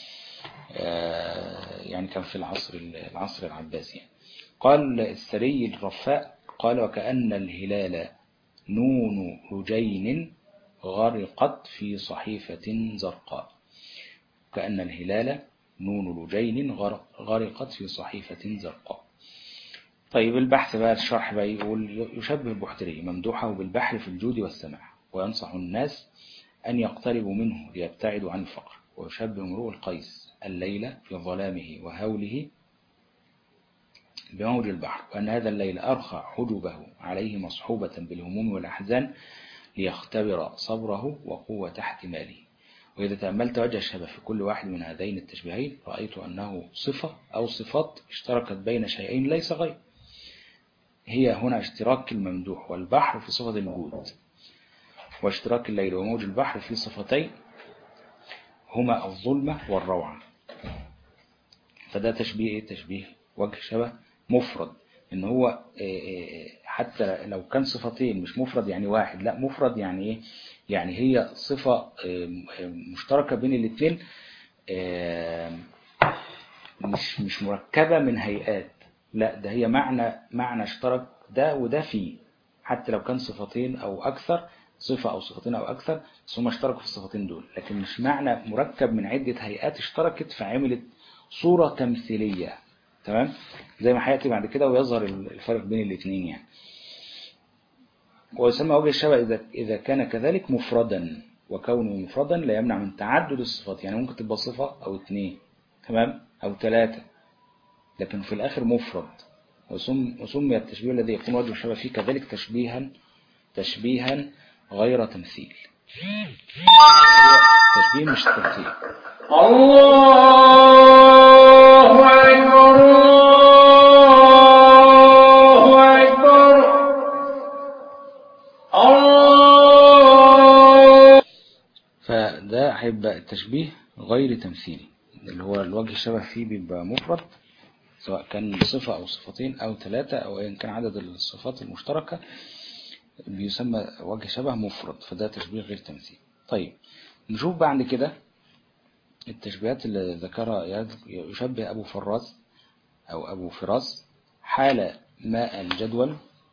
يعني كان في العصر العصر العباسي يعني. قال السري الرفاء قال وكأن الهلال نون رجين غرقت في صحيفة زرقاء كأن الهلال نون رجين غرقت في صحيفة زرقاء طيب البحث بقى الشرح بقى يقول يشبه البحتري ممدوحه بالبحر في الجود والسماع وينصح الناس أن يقتربوا منه ليبتعدوا عن الفقر ويشبه امرؤ القيس الليل في ظلامه وهوله بموج البحر وأن هذا الليل أرخى حجبه عليه مصحوبة بالهموم والأحزان ليختبر صبره وقوة احتماله وإذا تأملت وجه الشبه في كل واحد من هذين التشبيهين رأيت أنه صفة أو صفات اشتركت بين شيئين ليس غير هي هنا اشتراك الممدوح والبحر في صفة الوجود واشتراك الليل وموج البحر في صفتين هما الظلمة والروعة فده تشبيه تشبيه وجه شبه مفرد ان هو حتى لو كان صفتين مش مفرد يعني واحد لا مفرد يعني ايه يعني هي صفة مشتركة بين الاثنين مش مش مركبة من هيئات لا ده هي معنى معنى اشترك ده وده فيه حتى لو كان صفتين او اكثر صفة او صفتين او اكثر بس هم اشتركوا في الصفتين دول لكن مش معنى مركب من عدة هيئات اشتركت فعملت صورة تمثيلية تمام زي ما هياتي بعد كده ويظهر الفرق بين الاثنين يعني ويسمى وجه الشبه إذا إذا كان كذلك مفردا وكونه مفردا لا يمنع من تعدد الصفات يعني ممكن تبقى صفة أو اثنين تمام أو ثلاثة لكن في الآخر مفرد وسمي التشبيه الذي يكون وجه الشبه فيه كذلك تشبيها تشبيها غير تمثيل تشبيه مش تمثيل الله أكبر الله أكبر الله فده هيبقى التشبيه غير تمثيلي اللي هو الوجه الشبه فيه بيبقى مفرد سواء كان صفة أو صفتين أو ثلاثة أو أيا كان عدد الصفات المشتركة بيسمى وجه شبه مفرد فده تشبيه غير تمثيلي طيب نشوف بعد كده التشبيهات اللي ذكرها يشبه أبو فراس أو أبو فراس حال ماء الجدول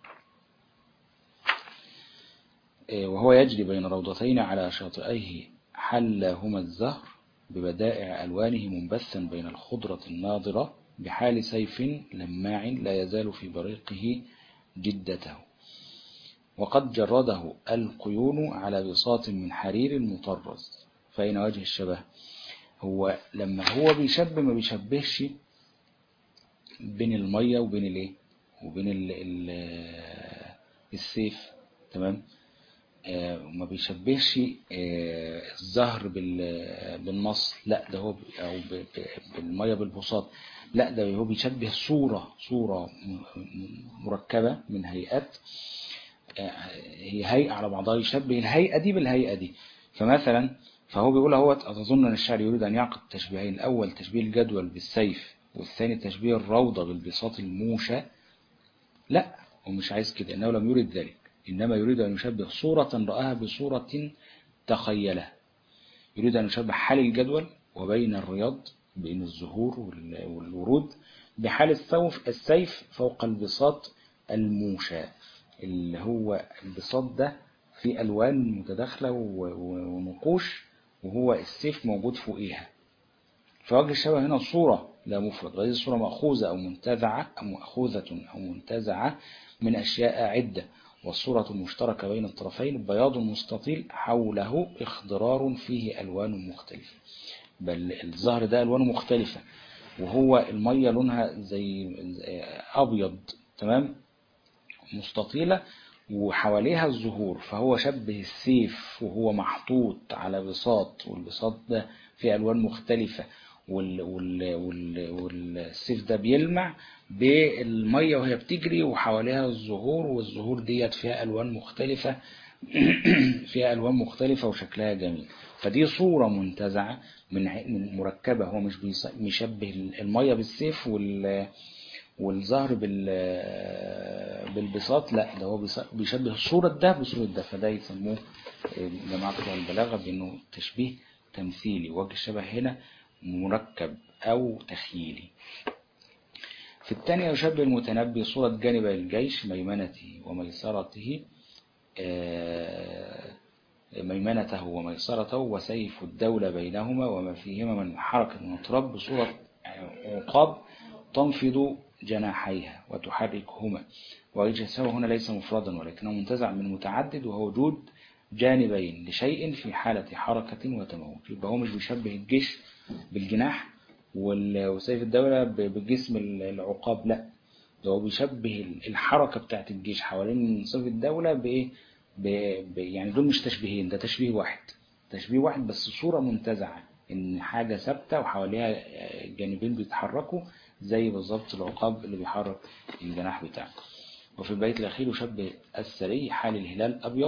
وهو يجري بين روضتين على شاطئيه حلهما الزهر ببدائع ألوانه منبثا بين الخضرة الناضرة بحال سيف لماع لا يزال في بريقه جدته وقد جرده القيون على بساط من حرير مطرز فأين وجه الشبه هو لما هو بيشبه ما بيشبهش بين المية وبين الايه وبين ال ال السيف تمام آه وما بيشبهش آه الزهر بالنص لا ده هو او بالمية بالبساط لا ده هو بيشبه صورة صورة مركبة من هيئات آه هي هيئة على بعضها يشبه الهيئة دي بالهيئة دي فمثلا فهو بيقول هو أظن أن الشاعر يريد أن يعقد تشبيهين الأول تشبيه الجدول بالسيف والثاني تشبيه الروضة بالبساط الموشى لا هو مش عايز كده إنه لم يريد ذلك إنما يريد أن يشبه صورة رآها بصورة تخيلها يريد أن يشبه حال الجدول وبين الرياض بين الزهور وال- والورود بحال السوف السيف فوق البساط الموشى اللي هو البساط ده فيه ألوان متداخلة و- و- ونقوش وهو السيف موجود فوقيها فوجه الشبه هنا صورة لا مفرد وهذه الصورة مأخوذة أو منتزعة أو مأخوذة أو منتزعة من أشياء عدة والصورة المشتركة بين الطرفين بياض مستطيل حوله اخضرار فيه ألوان مختلفة بل الزهر ده ألوانه مختلفة وهو المية لونها زي زي أبيض تمام مستطيلة وحواليها الزهور فهو شبه السيف وهو محطوط على بساط والبساط ده فيه ألوان مختلفة وال وال وال والسيف ده بيلمع بالمية وهي بتجري وحواليها الزهور والزهور ديت فيها ألوان مختلفة فيها ألوان مختلفة وشكلها جميل فدي صورة منتزعة من ع- من مركبة هو مش بيص- بيشبه المية بالسيف وال والزهر بال بالبساط لا ده هو بيص- بيشبه صورة ده بصورة ده فده يسموه جماعة بتوع البلاغة بأنه تشبيه تمثيلي وجه الشبه هنا مركب أو تخيلي في الثانية يشبه المتنبي صورة جانب الجيش ميمنته وميسرته آه، ميمنته وميسرته وسيف الدولة بينهما وما فيهما من حركة ونطراب بصورة عقاب تنفض جناحيها وتحركهما وجسمه هنا ليس مفردا ولكنه منتزع من متعدد وهو وجود جانبين لشيء في حالة حركة وتموت يبقى هو مش بيشبه الجيش بالجناح وال- وسيف الدولة ب- بالجسم العقاب لا ده هو بيشبه الحركة بتاعت الجيش حوالين سيف الدولة بإيه ب- ب- يعني دول مش تشبيهين ده تشبيه واحد تشبيه واحد بس صورة منتزعة إن حاجة ثابتة وحواليها آه، جانبين بيتحركوا زي بالظبط العقاب اللي بيحرك الجناح بتاعه وفي البيت الأخير يشبه السري حال الهلال أبيض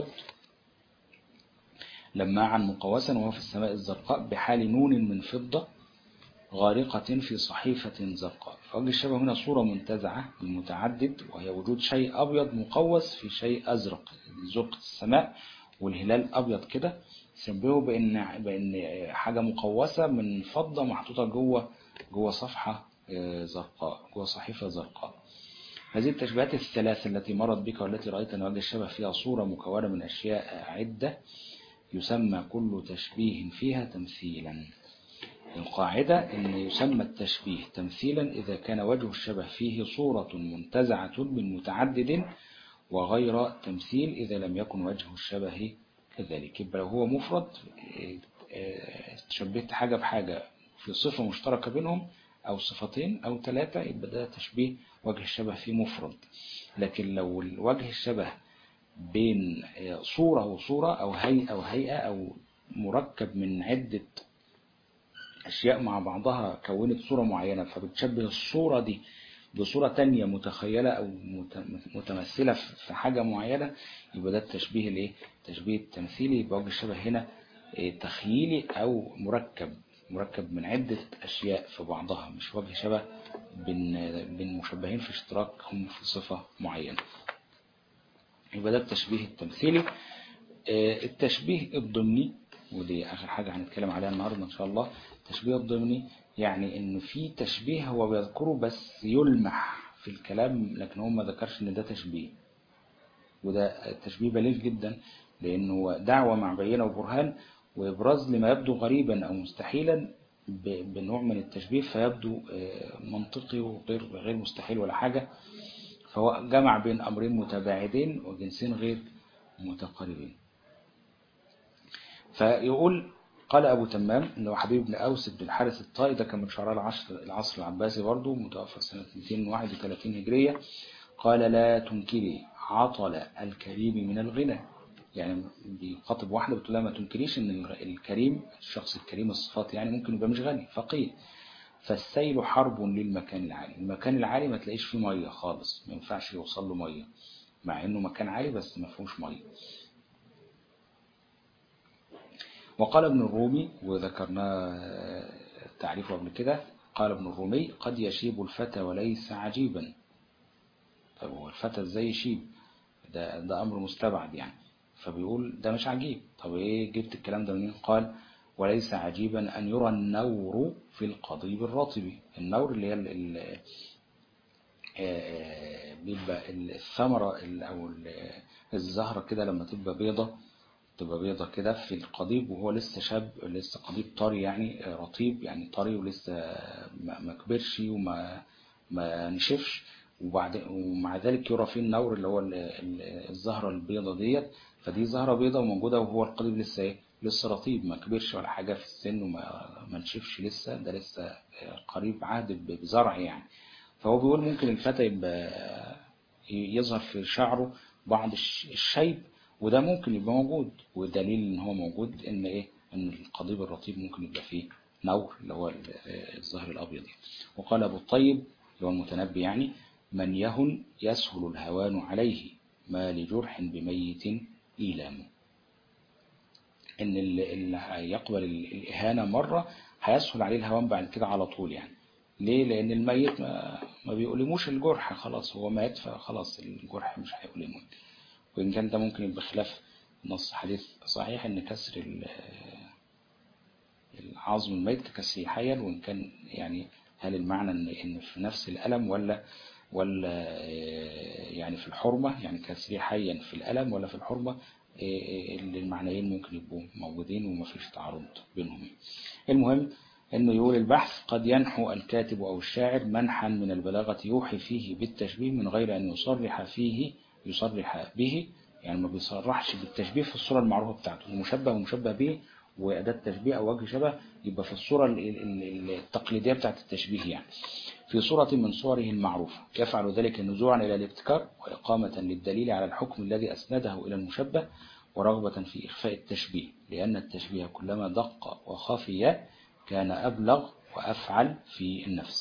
لماعا مقوسا وهو في السماء الزرقاء بحال نون من فضة غارقة في صحيفة زرقاء فوجه الشبه هنا صورة منتزعة المتعدد وهي وجود شيء أبيض مقوس في شيء أزرق زرقة السماء والهلال أبيض كده شبهه بأن بأن حاجة مقوسة من فضة محطوطة جوه جوه صفحة آه، زرقاء جوه صحيفة زرقاء هذه التشبيهات الثلاث التي مرت بك والتي رأيت أن وجه الشبه فيها صورة مكونة من أشياء عدة يسمى كل تشبيه فيها تمثيلا القاعدة أن يسمى التشبيه تمثيلا إذا كان وجه الشبه فيه صورة منتزعة من متعدد وغير تمثيل إذا لم يكن وجه الشبه كذلك يبقى لو هو مفرد إيه، إيه، شبهت حاجة بحاجة في صفة مشتركة بينهم أو صفتين أو ثلاثة يبقى ده تشبيه وجه الشبه فيه مفرد لكن لو وجه الشبه بين إيه، صورة وصورة أو هيئة وهيئة أو مركب من عدة أشياء مع بعضها كونت صورة معينة فبتشبه الصورة دي بصورة تانية متخيلة أو مت- متمثلة في في حاجة معينة يبقى ده التشبيه الإيه؟ التشبيه التمثيلي يبقى وجه الشبه هنا إيه، تخييلي أو مركب مركب من عدة أشياء في بعضها مش وجه شبه بين بين مشبهين في اشتراكهم في صفة معينة يبقى ده التشبيه التمثيلي آه، التشبيه الضمني ودي آخر حاجة هنتكلم عليها النهاردة إن شاء الله التشبيه الضمني يعني إن في تشبيه هو بيذكره بس يلمح في الكلام لكن هو ما ذكرش إن ده تشبيه وده تشبيه بليغ جدا لأنه دعوة مع بينة وبرهان وإبراز لما يبدو غريبا أو مستحيلا ب- بنوع من التشبيه فيبدو آه، منطقي وغير غير مستحيل ولا حاجة فهو جمع بين أمرين متباعدين وجنسين غير متقاربين فيقول قال أبو تمام اللي هو حبيب بن أوس بن الحارث الطائي ده كان من شعراء العصر العصر العباسي برضه متوفى سنة 231 هجرية قال لا تنكري عطل الكريم من الغنى يعني بيخاطب واحدة بتقول لها ما تنكريش ان الكريم الشخص الكريم الصفات يعني ممكن يبقى مش غني فقير فالسيل حرب للمكان العالي المكان العالي ما تلاقيش فيه مية خالص ما ينفعش يوصل له مية مع انه مكان عالي بس ما فيهوش مية وقال ابن الرومي وذكرنا تعريفه قبل كده قال ابن الرومي قد يشيب الفتى وليس عجيبا طب هو الفتى ازاي يشيب ده ده امر مستبعد يعني فبيقول ده مش عجيب طب ايه جبت الكلام ده منين قال وليس عجيبا ان يرى النور في القضيب الرطب النور اللي هي ال- ال- آه، بيبقى الثمرة ال- او ال- الزهرة كده لما تبقى بيضة تبقى بيضة كده في القضيب وهو لسه شاب لسه قضيب طري يعني آه، رطيب يعني طري ولسه ما ما كبرش وما ما نشفش وبعد ومع ذلك يرى فيه النور اللي هو ال- ال- الزهرة البيضة ديت فدي زهرة بيضة وموجودة وهو القضيب لسه ايه لسه رطيب ما كبرش ولا حاجة في السن وما ما نشفش لسه ده لسه آه، قريب عهد ب- بزرع يعني فهو بيقول ممكن الفتى يبقى يظهر في شعره بعض الش- الشيب وده ممكن يبقى موجود ودليل ان هو موجود ان ايه ان القضيب الرطيب ممكن يبقى فيه نور اللي هو ال- الزهر الابيض يعني. وقال ابو الطيب اللي هو المتنبي يعني من يهن يسهل الهوان عليه ما لجرح بميت إيلام ان اللي اللي هيقبل ال- الاهانه مره هيسهل عليه الهوان بعد كده على طول يعني ليه لان الميت ما, ما بيؤلموش الجرح خلاص هو مات فخلاص الجرح مش هيؤلمه وان كان ده ممكن يبقى خلاف نص حديث صحيح ان كسر ال- العظم الميت ككسره حيا وان كان يعني هل المعنى ان ان في نفس الالم ولا ولا آه، يعني في الحرمه يعني كسره حيا في الالم ولا في الحرمه آه، آه، اللي المعنيين ممكن يبقوا موجودين وما فيش تعارض بينهم المهم انه يقول البحث قد ينحو الكاتب او الشاعر منحا من البلاغه يوحي فيه بالتشبيه من غير ان يصرح فيه يصرح به يعني ما بيصرحش بالتشبيه في الصوره المعروفه بتاعته المشبه ومشبه به وأداة تشبيه أو وجه شبه يبقى في الصورة ال- ال- ال- التقليدية بتاعت التشبيه يعني في صورة من صوره المعروفة يفعل ذلك نزوعا إلى الابتكار وإقامة للدليل على الحكم الذي أسنده إلى المشبه ورغبة في إخفاء التشبيه لأن التشبيه كلما دق وخفي كان أبلغ وأفعل في النفس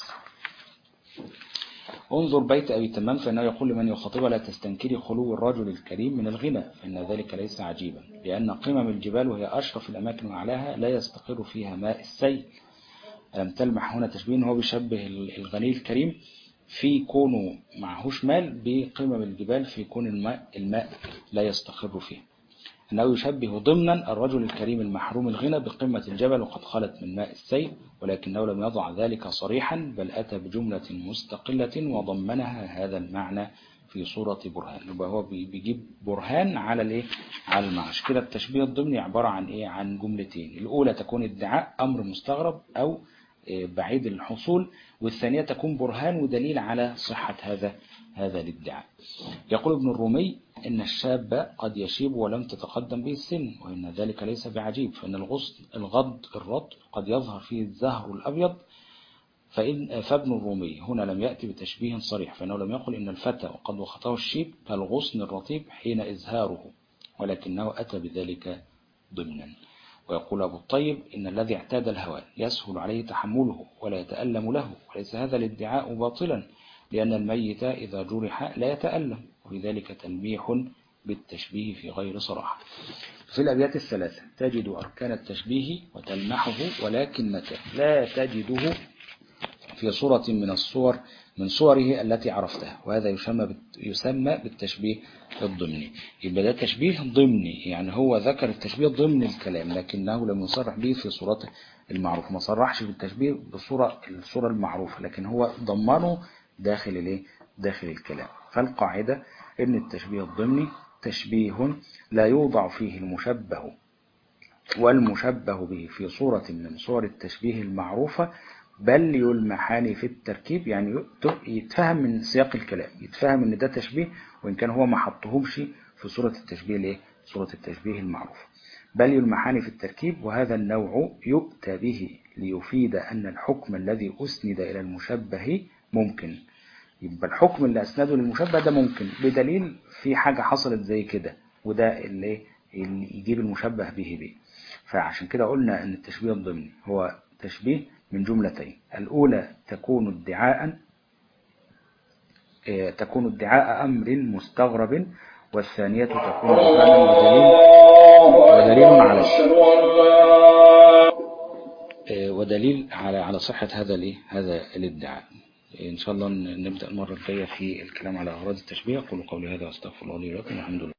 انظر بيت أبي تمام فإنه يقول لمن يخاطبها لا تستنكري خلو الرجل الكريم من الغنى فإن ذلك ليس عجيبا لأن قمم الجبال وهي أشرف الأماكن وأعلاها لا يستقر فيها ماء السيل ألم تلمح هنا تشبيه هو بيشبه الغني الكريم في كونه معهوش مال بقمم الجبال في كون الماء, الماء لا يستقر فيه أنه يشبه ضمنا الرجل الكريم المحروم الغنى بقمة الجبل وقد خلت من ماء السيل ولكنه لم يضع ذلك صريحا بل أتى بجملة مستقلة وضمنها هذا المعنى في صورة برهان يبقى هو بي- بيجيب برهان على الايه على المعنى عشان كده التشبيه الضمني عبارة عن ايه عن جملتين الأولى تكون ادعاء أمر مستغرب أو إيه، بعيد الحصول والثانية تكون برهان ودليل على صحة هذا هذا الادعاء يقول ابن الرومي إن الشاب قد يشيب ولم تتقدم به السن وإن ذلك ليس بعجيب فإن الغصن الغض الرطب قد يظهر فيه الزهر الأبيض فإن فابن الرومي هنا لم يأتي بتشبيه صريح فإنه لم يقل إن الفتى وقد وخطه الشيب كالغصن الرطيب حين إزهاره ولكنه أتى بذلك ضمنا ويقول أبو الطيب إن الذي اعتاد الهوى يسهل عليه تحمله ولا يتألم له وليس هذا الادعاء باطلا لأن الميت إذا جرح لا يتألم ولذلك تلميح بالتشبيه في غير صراحة في الأبيات الثلاثة تجد أركان التشبيه وتلمحه ولكنك لا تجده في صورة من الصور من صوره التي عرفتها وهذا يسمى بت- يسمى بالتشبيه الضمني يبقى ده تشبيه ضمني يعني هو ذكر التشبيه ضمن الكلام لكنه لم يصرح به في صورته المعروفة ما صرحش بالتشبيه بالصورة الصورة المعروفة لكن هو ضمنه داخل الايه داخل الكلام فالقاعدة ان التشبيه الضمني تشبيه لا يوضع فيه المشبه والمشبه به في صورة من صور التشبيه المعروفة بل يلمحان في التركيب يعني يت- يتفهم من سياق الكلام يتفهم ان ده تشبيه وان كان هو ما حطهمش في صورة التشبيه الايه صورة التشبيه المعروف بل يلمحان في التركيب وهذا النوع يؤتى به ليفيد أن الحكم الذي أسند إلى المشبه ممكن يبقى الحكم اللي أسنده للمشبه ده ممكن بدليل في حاجة حصلت زي كده وده اللي, اللي يجيب المشبه به به فعشان كده قلنا أن التشبيه الضمني هو تشبيه من جملتين الأولى تكون ادعاء آه، تكون ادعاء أمر مستغرب والثانية تكون برهانا ودليل ودليل على أشهد أن لا آه، ودليل على على صحة هذا الايه هذا الادعاء إن شاء الله ن- نبدأ المرة الجاية في الكلام على أغراض التشبيه قولوا قولي هذا واستغفر الله لي ولكم والحمد لله